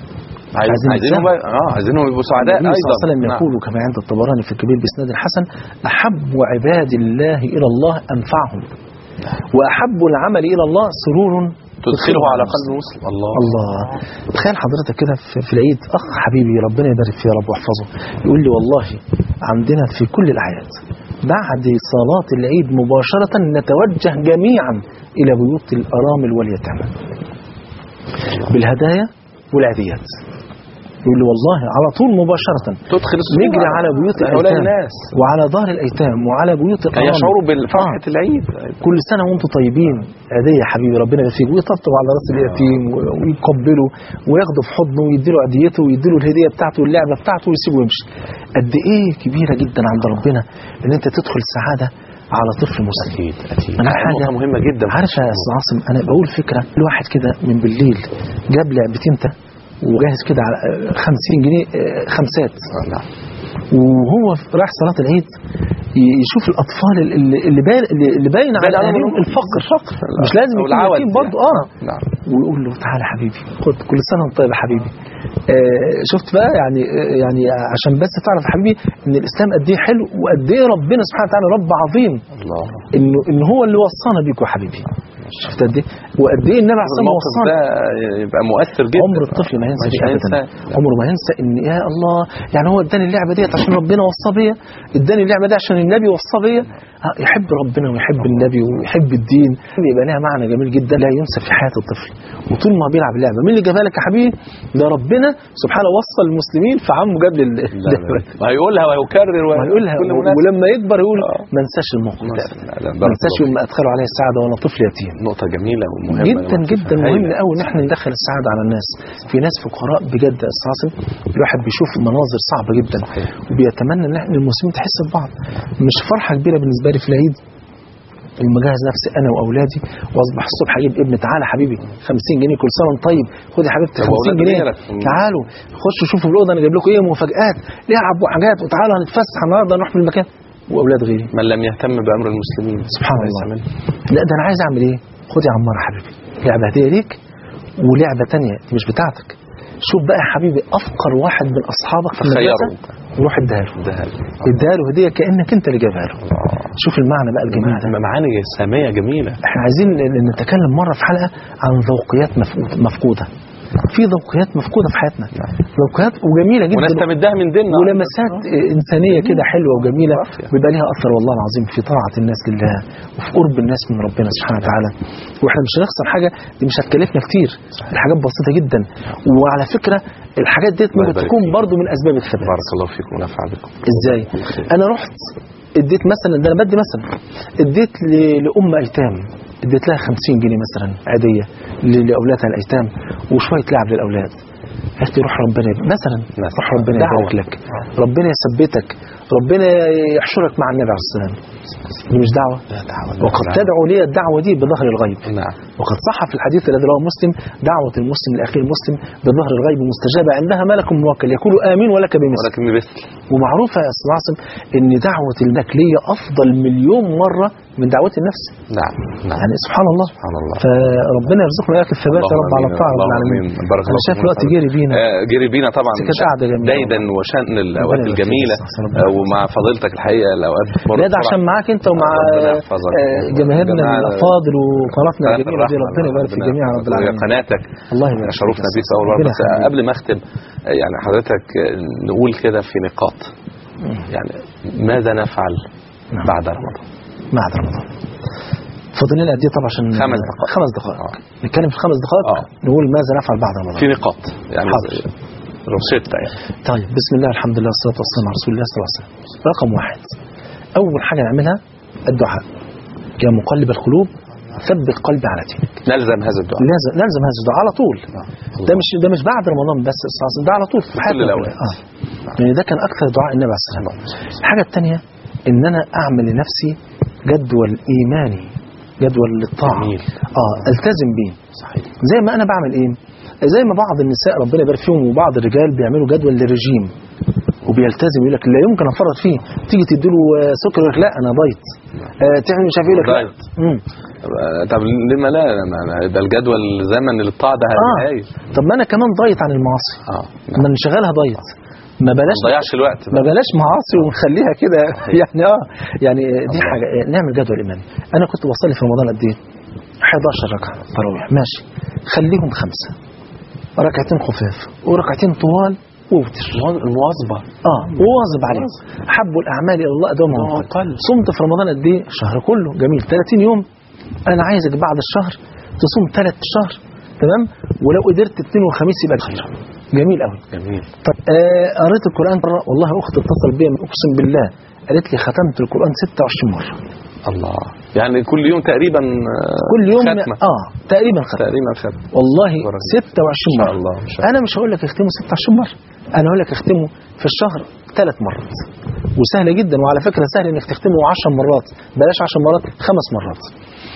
Speaker 1: عايزين عايزينهم
Speaker 2: نتساهل.
Speaker 1: بقى- اه عايزينهم يبقوا سعداء
Speaker 2: النبي صلى الله عليه وسلم
Speaker 1: ايضا
Speaker 2: يقول كما عند الطبراني في الكبير باسناد الحسن احب عباد الله الى الله انفعهم واحب العمل الى الله سرور
Speaker 1: تدخله على قلب مسلم الله
Speaker 2: الله تخيل حضرتك كده في, في العيد اخ حبيبي ربنا يبارك فيه يا رب واحفظه يقول لي والله عندنا في كل الاعياد بعد صلاة العيد مباشرة نتوجه جميعا إلى بيوت الأرامل واليتامى بالهدايا والعيديات يقول لي والله على طول مباشرة
Speaker 1: تدخل السرور
Speaker 2: نجري على بيوت
Speaker 1: هؤلاء
Speaker 2: الأيتام
Speaker 1: الناس
Speaker 2: وعلى دار الأيتام وعلى بيوت
Speaker 1: كي
Speaker 2: الأرامل
Speaker 1: يشعروا بالفرحة العيد
Speaker 2: كل سنة وانتم طيبين عيدية يا حبيبي ربنا يبارك فيك ويطبطب على راس اليتيم و- ويقبله وياخده في حضنه ويديله عيديته ويديله الهدية بتاعته واللعبة بتاعته ويسيبه يمشي قد ايه كبيرة جدا عند ربنا ان انت تدخل سعادة على طفل مسلم
Speaker 1: اكيد اكيد
Speaker 2: انا
Speaker 1: نقطة
Speaker 2: حاجة
Speaker 1: مهمة جدا
Speaker 2: عارف يا استاذ عاصم انا بقول فكرة الواحد كده من بالليل جاب لعبتين تا وجاهز كده على آه، 50 جنيه آه، خمسات
Speaker 1: آه، نعم
Speaker 2: وهو رايح صلاة العيد ي- يشوف الاطفال اللي اللي باين اللي باين على
Speaker 1: باين عليهم
Speaker 2: عينيهم الفقر
Speaker 1: الفقر.
Speaker 2: مش لازم
Speaker 1: أو
Speaker 2: يكون
Speaker 1: العوز
Speaker 2: يتيم برضه
Speaker 1: يعني.
Speaker 2: اه
Speaker 1: نعم
Speaker 2: ويقول له تعالى يا حبيبي خد كل سنه وانت طيب يا حبيبي آه شفت بقى يعني آه يعني عشان بس تعرف يا حبيبي ان الاسلام قد ايه حلو وقد ايه ربنا سبحانه وتعالى رب عظيم
Speaker 1: الله
Speaker 2: انه ان هو اللي وصانا بيكم يا حبيبي شفت قد ايه وقد ايه النبي عليه الصلاه
Speaker 1: الموقف
Speaker 2: والسلام
Speaker 1: ده
Speaker 2: وصانا
Speaker 1: يبقى مؤثر جدا
Speaker 2: عمر الطفل ما ينسى
Speaker 1: مش
Speaker 2: دي ابدا
Speaker 1: هينسى.
Speaker 2: عمره ما ينسى ان يا الله يعني هو اداني اللعبه ديت عشان ربنا وصى بيا اداني اللعبه دي عشان النبي وصى بيا آه، يحب ربنا ويحب النبي ويحب الدين يبقى لها معنى جميل جدا لا ينسى في حياه الطفل وطول ما بيلعب اللعبه مين اللي جابها لك يا حبيبي ده ربنا سبحانه وصى المسلمين فعمه جاب لي
Speaker 1: لا لا وهيقولها وهيكرر
Speaker 2: وهيقولها
Speaker 1: كل مناسبة.
Speaker 2: ولما يكبر يقول ما انساش الموقف ده
Speaker 1: لا، لا،
Speaker 2: ما
Speaker 1: بارك
Speaker 2: انساش
Speaker 1: الله
Speaker 2: يوم ما ادخلوا عليه السعاده وانا طفل يتيم
Speaker 1: نقطة جميلة ومهمة
Speaker 2: جدا جدا
Speaker 1: هايلة.
Speaker 2: مهم قوي ان احنا ندخل السعاده على الناس في ناس فقراء بجد اساسا الواحد بيشوف مناظر صعبه جدا وبيتمنى ان احنا المسلمين تحس ببعض مش فرحه كبيره بالنسبه لي في العيد ومجهز نفسي انا واولادي واصبح الصبح اجيب ابني تعالى حبيبي 50 جنيه كل سنه وانت طيب خد يا حبيبتي
Speaker 1: طب
Speaker 2: 50
Speaker 1: وأولاد
Speaker 2: جنيه
Speaker 1: غيرك؟
Speaker 2: تعالوا خشوا شوفوا الاوضه انا جايب لكم ايه مفاجات لعب وحاجات وتعالوا هنتفسح النهارده نروح في المكان واولاد غيري
Speaker 1: من لم يهتم بأمر المسلمين
Speaker 2: سبحان
Speaker 1: ليس
Speaker 2: الله
Speaker 1: منه.
Speaker 2: لا ده انا عايز اعمل ايه خد يا عمار يا حبيبي لعبه هديه ليك ولعبه تانية دي مش بتاعتك شوف بقى يا حبيبي افقر واحد من اصحابك في المدرسه
Speaker 1: تخيروا
Speaker 2: وروح اديها له
Speaker 1: ده
Speaker 2: اديها له هديه كانك انت اللي جايبها له شوف المعنى بقى الجميل ده
Speaker 1: معاني سامية جميلة
Speaker 2: احنا عايزين ن- نتكلم مره في حلقه عن ذوقيات مفقود- مفقوده في ذوقيات مفقوده في حياتنا ذوقيات وجميله جدا
Speaker 1: ونستمدها من ديننا
Speaker 2: ولمسات انسانيه كده حلوه وجميله بيبقى ليها اثر والله العظيم في طاعه الناس لله وفي قرب الناس من ربنا سبحانه وتعالى واحنا مش هنخسر حاجه دي مش هتكلفنا كتير الحاجات بسيطه جدا وعلى فكره الحاجات ديت
Speaker 1: الله
Speaker 2: ممكن
Speaker 1: يبارك
Speaker 2: تكون
Speaker 1: فيك.
Speaker 2: برضو من اسباب الثبات
Speaker 1: بارك الله فيكم ونفع بكم
Speaker 2: ازاي انا رحت اديت مثلا ده انا بدي مثلا اديت ل- لام ايتام اديت لها 50 جنيه مثلا عاديه ل- لاولادها الايتام وشويه لعب للاولاد قالت لي روح ربنا يب- مثلا روح ربنا
Speaker 1: دعوة.
Speaker 2: يبارك لك ربنا يثبتك ربنا يحشرك مع النبي عليه السلام دي مش دعوه وقد تدعو لي الدعوه دي بظهر الغيب
Speaker 1: نعم
Speaker 2: وقد صح في الحديث الذي رواه مسلم دعوة المسلم لأخيه المسلم بظهر الغيب مستجابة عندها ملك موكل يقول آمين ولك بمثل
Speaker 1: ولكن مثل
Speaker 2: ومعروفة يا أستاذ عاصم إن دعوة النكلية أفضل مليون مرة من دعوة النفس
Speaker 1: نعم نعم
Speaker 2: يعني سبحان الله
Speaker 1: سبحان الله
Speaker 2: فربنا يرزقنا وإياك الثبات يا رب على الطاعة رب
Speaker 1: اللهم
Speaker 2: العالمين
Speaker 1: آمين. بارك
Speaker 2: أنا
Speaker 1: الله
Speaker 2: شايف
Speaker 1: فيكم
Speaker 2: الوقت
Speaker 1: ونفع
Speaker 2: جري بينا
Speaker 1: آه، جري بينا طبعا
Speaker 2: بس كانت قاعدة جميلة.
Speaker 1: دايدا وشأن الأوقات
Speaker 2: يبارك فيك.
Speaker 1: الجميلة
Speaker 2: ربنا
Speaker 1: آه، ومع فضيلتك الحقيقة الأوقات بتمر
Speaker 2: لا ده
Speaker 1: بسرعة.
Speaker 2: عشان معاك أنت ومع
Speaker 1: ربنا يحفظك.
Speaker 2: آه، جماهيرنا
Speaker 1: جماعة-
Speaker 2: الأفاضل وقناتنا
Speaker 1: قناة
Speaker 2: الجميلة دي
Speaker 1: الرحمة.
Speaker 2: ربنا يبارك في
Speaker 1: ربنا
Speaker 2: الجميع يا رب
Speaker 1: يحفظك.
Speaker 2: العالمين
Speaker 1: وهي قناتك
Speaker 2: الله يبارك فيك.
Speaker 1: شرفنا بيك أول مرة
Speaker 2: ربنا
Speaker 1: بس
Speaker 2: يخليك.
Speaker 1: قبل ما أختم آه، يعني حضرتك آه، نقول كده في نقاط يعني ماذا نفعل
Speaker 2: نعم.
Speaker 1: بعد رمضان
Speaker 2: بعد رمضان فاضل لنا قد ايه طبعا عشان
Speaker 1: خمس دقائق.
Speaker 2: خمس دقائق نتكلم في خمس دقائق
Speaker 1: آه.
Speaker 2: نقول ماذا نفعل بعد رمضان
Speaker 1: في نقاط يعني
Speaker 2: حاضر.
Speaker 1: روشتة يعني
Speaker 2: طيب بسم الله الحمد لله والصلاه والسلام على رسول الله صلى الله عليه وسلم رقم واحد اول حاجه نعملها الدعاء يا مقلب القلوب ثبت قلبي على دينك
Speaker 1: نلزم هذا الدعاء
Speaker 2: لازم لازم هذا الدعاء على طول ده مش ده مش بعد رمضان بس أساساً، ده على طول في حياتنا
Speaker 1: الأوقات.
Speaker 2: كلها. اه يعني ده كان اكثر دعاء النبي عليه الصلاه والسلام الحاجه الثانيه ان انا اعمل لنفسي جدول ايماني جدول للطاعه
Speaker 1: جميل.
Speaker 2: اه التزم بيه
Speaker 1: صحيح
Speaker 2: زي ما انا بعمل ايه زي ما بعض النساء ربنا يبارك فيهم وبعض الرجال بيعملوا جدول للرجيم وبيلتزم يقول لك لا يمكن افرط فيه تيجي تديله آه، سكر يقول لك لا انا دايت آه تعمل مش عارف ايه يقول لك لا
Speaker 1: دايت.
Speaker 2: مم.
Speaker 1: آه، طب لما لا ما- ما- ده الجدول زمن للطاعة ده
Speaker 2: اه
Speaker 1: هايل
Speaker 2: طب ما انا كمان دايت عن المعاصي
Speaker 1: اه
Speaker 2: ما نشغلها دايت ما
Speaker 1: ما
Speaker 2: بلاش
Speaker 1: نضيعش الوقت
Speaker 2: ما بلاش معاصي ونخليها كده يعني اه يعني دي حاجه آه، نعمل جدول ايماني انا كنت بصلي في رمضان قد ايه 11 ركعه تراويح ماشي خليهم خمسه ركعتين خفاف وركعتين طوال ووتر
Speaker 1: المواظبة
Speaker 2: اه وواظب عليه حب الاعمال الى الله ادومها وقل صمت في رمضان قد ايه الشهر كله جميل 30 يوم انا عايزك بعد الشهر تصوم ثلاث شهر تمام ولو قدرت اثنين وخميس يبقى خير جميل قوي
Speaker 1: جميل
Speaker 2: طب آه قريت القران مره والله اختي اتصلت بيا اقسم بالله قالت لي ختمت القران 26 مره
Speaker 1: الله يعني كل يوم تقريبا آه،
Speaker 2: كل يوم
Speaker 1: ختمة.
Speaker 2: اه تقريبا ختم
Speaker 1: تقريبا ختمة
Speaker 2: والله
Speaker 1: بارك
Speaker 2: 26
Speaker 1: ما شاء
Speaker 2: مره
Speaker 1: الله ما شاء
Speaker 2: انا مش هقول لك اختمه 26 مره انا هقول لك اختمه في الشهر ثلاث مرات وسهله جدا وعلى فكره سهل انك تختمه 10 مرات بلاش 10 مرات خمس مرات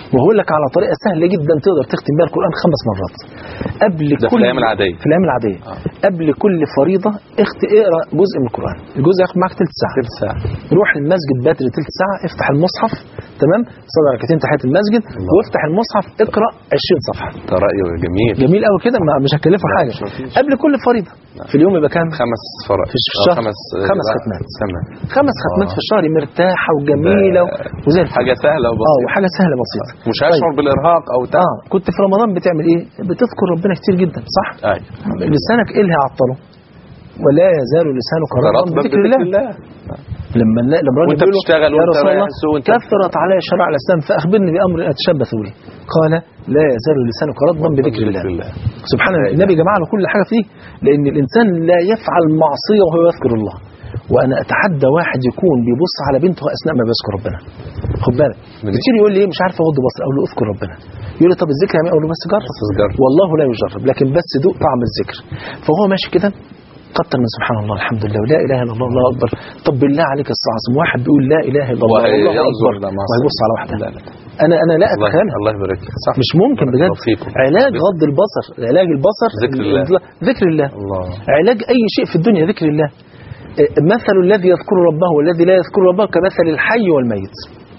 Speaker 2: وهقول لك على طريقه سهله جدا تقدر تختم بيها القران خمس مرات قبل
Speaker 1: ده في
Speaker 2: كل
Speaker 1: الأيام العادية.
Speaker 2: في الايام العاديه قبل كل فريضه اخت اقرا جزء من القران الجزء ياخد معاك ثلث ساعه
Speaker 1: ثلث ساعة
Speaker 2: روح المسجد بدري ثلث ساعه افتح المصحف تمام صلي ركعتين تحيه المسجد وافتح المصحف اقرا 20 صفحه
Speaker 1: ده رأي جميل
Speaker 2: جميل قوي كده ما- مش هكلفه حاجه قبل كل فريضه في اليوم يبقى كام
Speaker 1: خمس فرق
Speaker 2: في الشهر
Speaker 1: خمس
Speaker 2: خمس
Speaker 1: لا،
Speaker 2: ختمات
Speaker 1: تمام
Speaker 2: خمس ختمات في الشهر مرتاحه وجميله وزي الفل
Speaker 1: حاجة سهلة
Speaker 2: اه
Speaker 1: وبسيطة
Speaker 2: وحاجه سهله بسيطه
Speaker 1: مش هشعر بالإرهاق أو تعب
Speaker 2: اه كنت في رمضان بتعمل ايه بتذكر ربنا كتير جدا صح
Speaker 1: أيوة
Speaker 2: لسانك ايه اللي هيعطله ولا يزال لسانك رطبا
Speaker 1: رطبا
Speaker 2: بذكر الله لما لا- لما الراجل
Speaker 1: وانت
Speaker 2: بيقول له
Speaker 1: بتشتغل
Speaker 2: يا
Speaker 1: وانت
Speaker 2: رسول
Speaker 1: رايح
Speaker 2: الله
Speaker 1: السوق وانت
Speaker 2: كثرت علي شرع الاسلام فاخبرني بامر اتشبث به قال لا يزال لسانك رطبا بذكر الله سبحان الله النبي جمع له كل حاجه فيه لان الانسان لا يفعل معصيه وهو يذكر الله وانا اتحدى واحد يكون بيبص على بنته اثناء ما بيذكر ربنا خد بالك كتير يقول لي ايه مش عارف اغض بصر اقول له اذكر ربنا يقول لي طب الذكر يعني إيه؟ اقول له بس جرب والله لا يجرب لكن بس دوق طعم الذكر فهو ماشي كده كتر من سبحان الله الحمد لله ولا اله الا الله الله اكبر طب بالله عليك الصعصم واحد بيقول لا اله الا الله
Speaker 1: وهي-
Speaker 2: الله
Speaker 1: ينظر
Speaker 2: اكبر
Speaker 1: إلى معصية.
Speaker 2: وهيبص على واحده انا انا لا
Speaker 1: الله
Speaker 2: اتخيلها
Speaker 1: الله يبارك لك صح
Speaker 2: مش ممكن
Speaker 1: بارك
Speaker 2: بجد
Speaker 1: الله فيكم.
Speaker 2: علاج غض البصر علاج البصر
Speaker 1: ذكر الله.
Speaker 2: ذكر الله
Speaker 1: الله
Speaker 2: علاج اي شيء في الدنيا ذكر الله إيه، مثل الذي يذكر ربه والذي لا يذكر ربه كمثل الحي والميت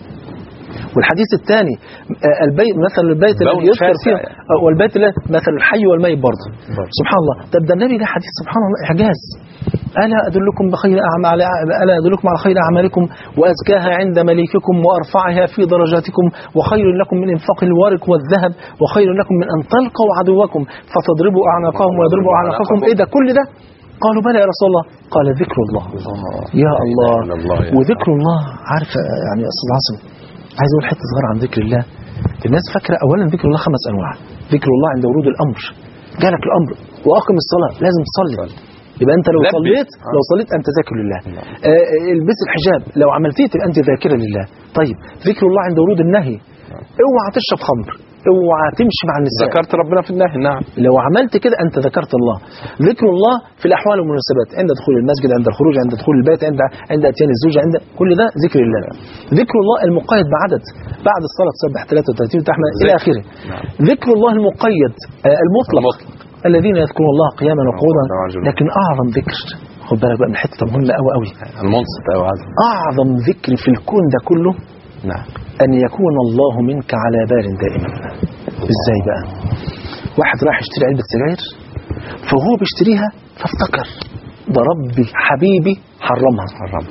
Speaker 2: والحديث الثاني آه، البيت مثل البيت
Speaker 1: بون
Speaker 2: الذي يذكر
Speaker 1: شاسع
Speaker 2: فيه
Speaker 1: يعني.
Speaker 2: آه، والبيت الذي مثل الحي والميت برضه سبحان الله طب ده النبي ده حديث سبحان الله اعجاز الا ادلكم بخير اعمال الا ادلكم على خير اعمالكم وازكاها عند مليككم وارفعها في درجاتكم وخير لكم من انفاق الورق والذهب وخير لكم من ان تلقوا عدوكم فتضربوا اعناقهم ويضربوا اعناقكم ايه ده كل ده قالوا بلى يا رسول الله قال ذكر الله يا الله
Speaker 1: الله يا
Speaker 2: وذكر الله عارف يعني يا استاذ عاصم عايز اقول حته صغيره عن ذكر الله الناس فاكره اولا ذكر الله خمس انواع ذكر الله عند ورود الامر جالك الامر واقم الصلاه لازم تصلي يبقى انت لو
Speaker 1: لبي.
Speaker 2: صليت لو صليت انت ذاكر لله آه البس الحجاب لو عملتيه تبقى انت ذاكره لله طيب ذكر الله عند ورود النهي اوعى تشرب خمر اوعى تمشي مع النساء
Speaker 1: ذكرت ربنا في النهي نعم
Speaker 2: لو عملت كده انت ذكرت الله ذكر الله في الاحوال والمناسبات عند دخول المسجد عند الخروج عند دخول البيت عند عند اتيان الزوجه عند كل ده ذكر الله ذكر الله المقيد بعدد بعد الصلاه تسبح 33 تحمد الى اخره ذكر الله المقيد آه، المطلق الذين يذكرون الله قياما وقعودا لكن اعظم ذكر خد بالك بقى من حته مهمه قوي قوي
Speaker 1: المنصت او عزم
Speaker 2: اعظم ذكر في الكون ده كله
Speaker 1: نعم
Speaker 2: أن يكون الله منك على بال دائما إزاي بقى واحد راح يشتري علبة سجاير فهو بيشتريها فافتكر ده ربي حبيبي حرمها حرم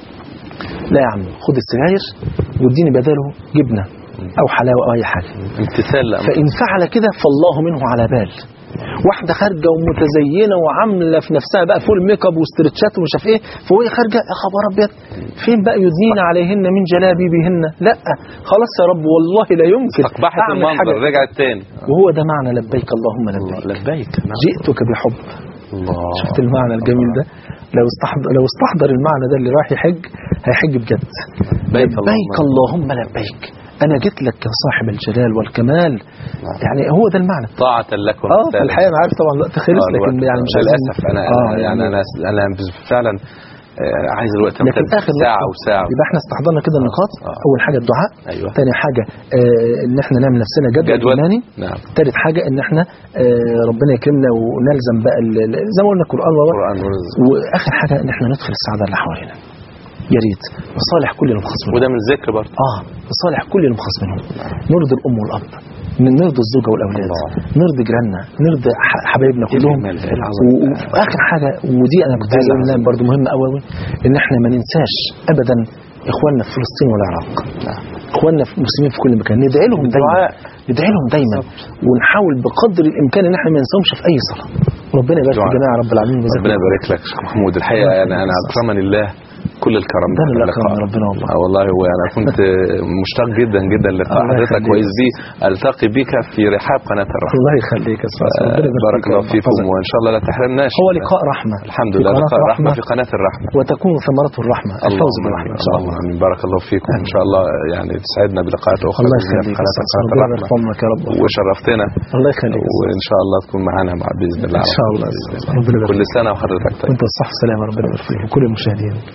Speaker 2: لا يا عم خد السجاير واديني بداله جبنة أو حلاوة أو أي حاجة
Speaker 1: امتثال لأمر
Speaker 2: فإن فعل كده فالله منه على بال واحدة خارجة ومتزينة وعاملة في نفسها بقى فول ميك اب واسترتشات ومش عارف ايه فهي خارجة يا خبر ابيض فين بقى يدنين عليهن من جلابيبهن لا خلاص يا رب والله لا يمكن
Speaker 1: استقبحت
Speaker 2: أعمل
Speaker 1: المنظر
Speaker 2: حاجة
Speaker 1: رجعت تاني
Speaker 2: وهو ده معنى لبيك اللهم لبيك
Speaker 1: لبيك
Speaker 2: جئتك بحب
Speaker 1: الله
Speaker 2: شفت المعنى الجميل ده لو استحضر لو استحضر المعنى ده اللي راح يحج هيحج بجد
Speaker 1: لبيك
Speaker 2: لبيك اللهم لبيك انا جيت لك يا صاحب الجلال والكمال يعني هو ده المعنى
Speaker 1: طاعة لك
Speaker 2: اه في الحقيقه انا عارف طبعا الوقت خلص
Speaker 1: آه،
Speaker 2: لكن
Speaker 1: الوقت.
Speaker 2: يعني مش عايزين-
Speaker 1: للاسف انا
Speaker 2: اه
Speaker 1: يعني انا انا فعلا آه، عايز الوقت
Speaker 2: لكن
Speaker 1: يمتد
Speaker 2: اخر
Speaker 1: ساعة
Speaker 2: نقطة
Speaker 1: وساعة
Speaker 2: يبقى احنا استحضرنا كده النقاط اول حاجه الدعاء
Speaker 1: ايوه
Speaker 2: ثاني حاجه آه ان احنا نعمل نفسنا جدول,
Speaker 1: جدول.
Speaker 2: ايماني
Speaker 1: نعم
Speaker 2: ثالث حاجه ان احنا آه ربنا يكرمنا ونلزم بقى ال- ال- زي ما قلنا القران و-
Speaker 1: القرآن ورزق.
Speaker 2: واخر حاجه ان احنا ندخل السعاده اللي حوالينا يا ريت وصالح كل المخاص منهم
Speaker 1: وده من الذكر برضه
Speaker 2: اه وصالح كل المخاص منهم نرضي الام والاب نرضي الزوجه والاولاد نرضي جيراننا نرضي ح- حبايبنا كلهم و- واخر حاجه ودي انا كنت عايز اقولها برضه مهمه قوي قوي ان احنا ما ننساش ابدا اخواننا في فلسطين والعراق اخواننا في المسلمين في كل مكان ندعي لهم دايما ندعي لهم دايما ونحاول بقدر الامكان ان احنا ما ننساهمش في اي صلاه ربنا يبارك في الجميع يا رب العالمين وجزاكم
Speaker 1: ربنا
Speaker 2: الله
Speaker 1: يبارك لك شيخ محمود الحقيقه انا انا اكرمني الله كل الكرم
Speaker 2: ده
Speaker 1: في
Speaker 2: اللي
Speaker 1: اللقاء.
Speaker 2: أكرمنا ربنا والله.
Speaker 1: آه والله وانا كنت مشتاق جدا جدا للقاء
Speaker 2: الله
Speaker 1: حضرتك
Speaker 2: يخليك.
Speaker 1: وإذ بي التقي بك في رحاب قناه الرحمه
Speaker 2: الله يخليك يا استاذ
Speaker 1: آه،
Speaker 2: ربنا يبارك
Speaker 1: بارك
Speaker 2: فيك
Speaker 1: الله
Speaker 2: ويحفظك.
Speaker 1: فيكم وان شاء الله لا تحرمناش
Speaker 2: هو لقاء رحمه
Speaker 1: الحمد
Speaker 2: في
Speaker 1: لله
Speaker 2: قناة
Speaker 1: لقاء الرحمه
Speaker 2: الرحمة
Speaker 1: في قناه الرحمه
Speaker 2: وتكون ثمرته الرحمه الفوز
Speaker 1: اللهم
Speaker 2: بالرحمه
Speaker 1: آمين.
Speaker 2: ان شاء الله
Speaker 1: اللهم آمين. بارك الله فيكم ان شاء الله يعني تسعدنا بلقاءات اخرى
Speaker 2: الله
Speaker 1: بإذن الله في
Speaker 2: يخليك
Speaker 1: قناه
Speaker 2: يا أستاذ.
Speaker 1: قناة
Speaker 2: ربنا
Speaker 1: الرحمه
Speaker 2: يبارك فيك يا رب
Speaker 1: وشرفتنا
Speaker 2: الله يخليك يا أستاذ.
Speaker 1: وان شاء الله تكون معانا مع باذن الله
Speaker 2: إن شاء الله.
Speaker 1: بإذن
Speaker 2: ربنا يبارك
Speaker 1: كل
Speaker 2: فيك.
Speaker 1: سنه وحضرتك طيب
Speaker 2: وانت بالصحه والسلامه ربنا يبارك فيك وكل المشاهدين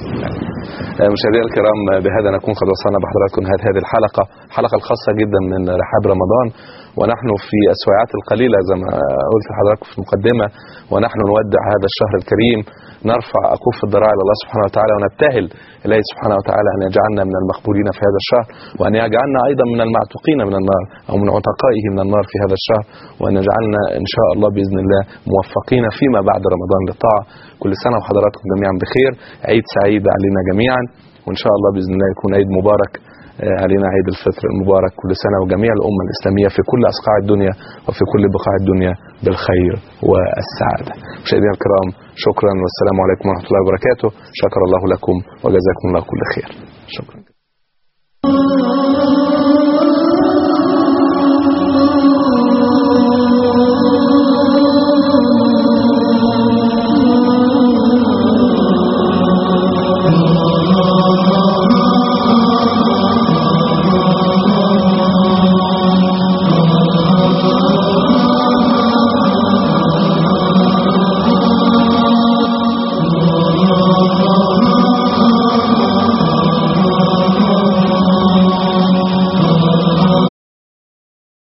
Speaker 1: باذن الله. آه، مشاهدينا الكرام آه، بهذا نكون قد وصلنا بحضراتكم هذه هذه الحلقه، الحلقه الخاصه جدا من رحاب رمضان ونحن في الساعات القليله زي ما قلت لحضراتكم في المقدمه ونحن نودع هذا الشهر الكريم نرفع اكف الذراع الى الله سبحانه وتعالى ونبتهل اليه سبحانه وتعالى ان يجعلنا من المقبولين في هذا الشهر وان يجعلنا ايضا من المعتوقين من النار او من عتقائه من النار في هذا الشهر وان يجعلنا ان شاء الله باذن الله موفقين فيما بعد رمضان للطاعه كل سنه وحضراتكم جميعا بخير عيد سعيد علينا جميعا وان شاء الله باذن الله يكون عيد مبارك آه، علينا عيد الفطر المبارك كل سنه وجميع الامه الاسلاميه في كل اصقاع الدنيا وفي كل بقاع الدنيا بالخير والسعاده. مشاهدينا الكرام شكرا والسلام عليكم ورحمه الله وبركاته، شكر الله لكم وجزاكم الله كل خير. شكرا.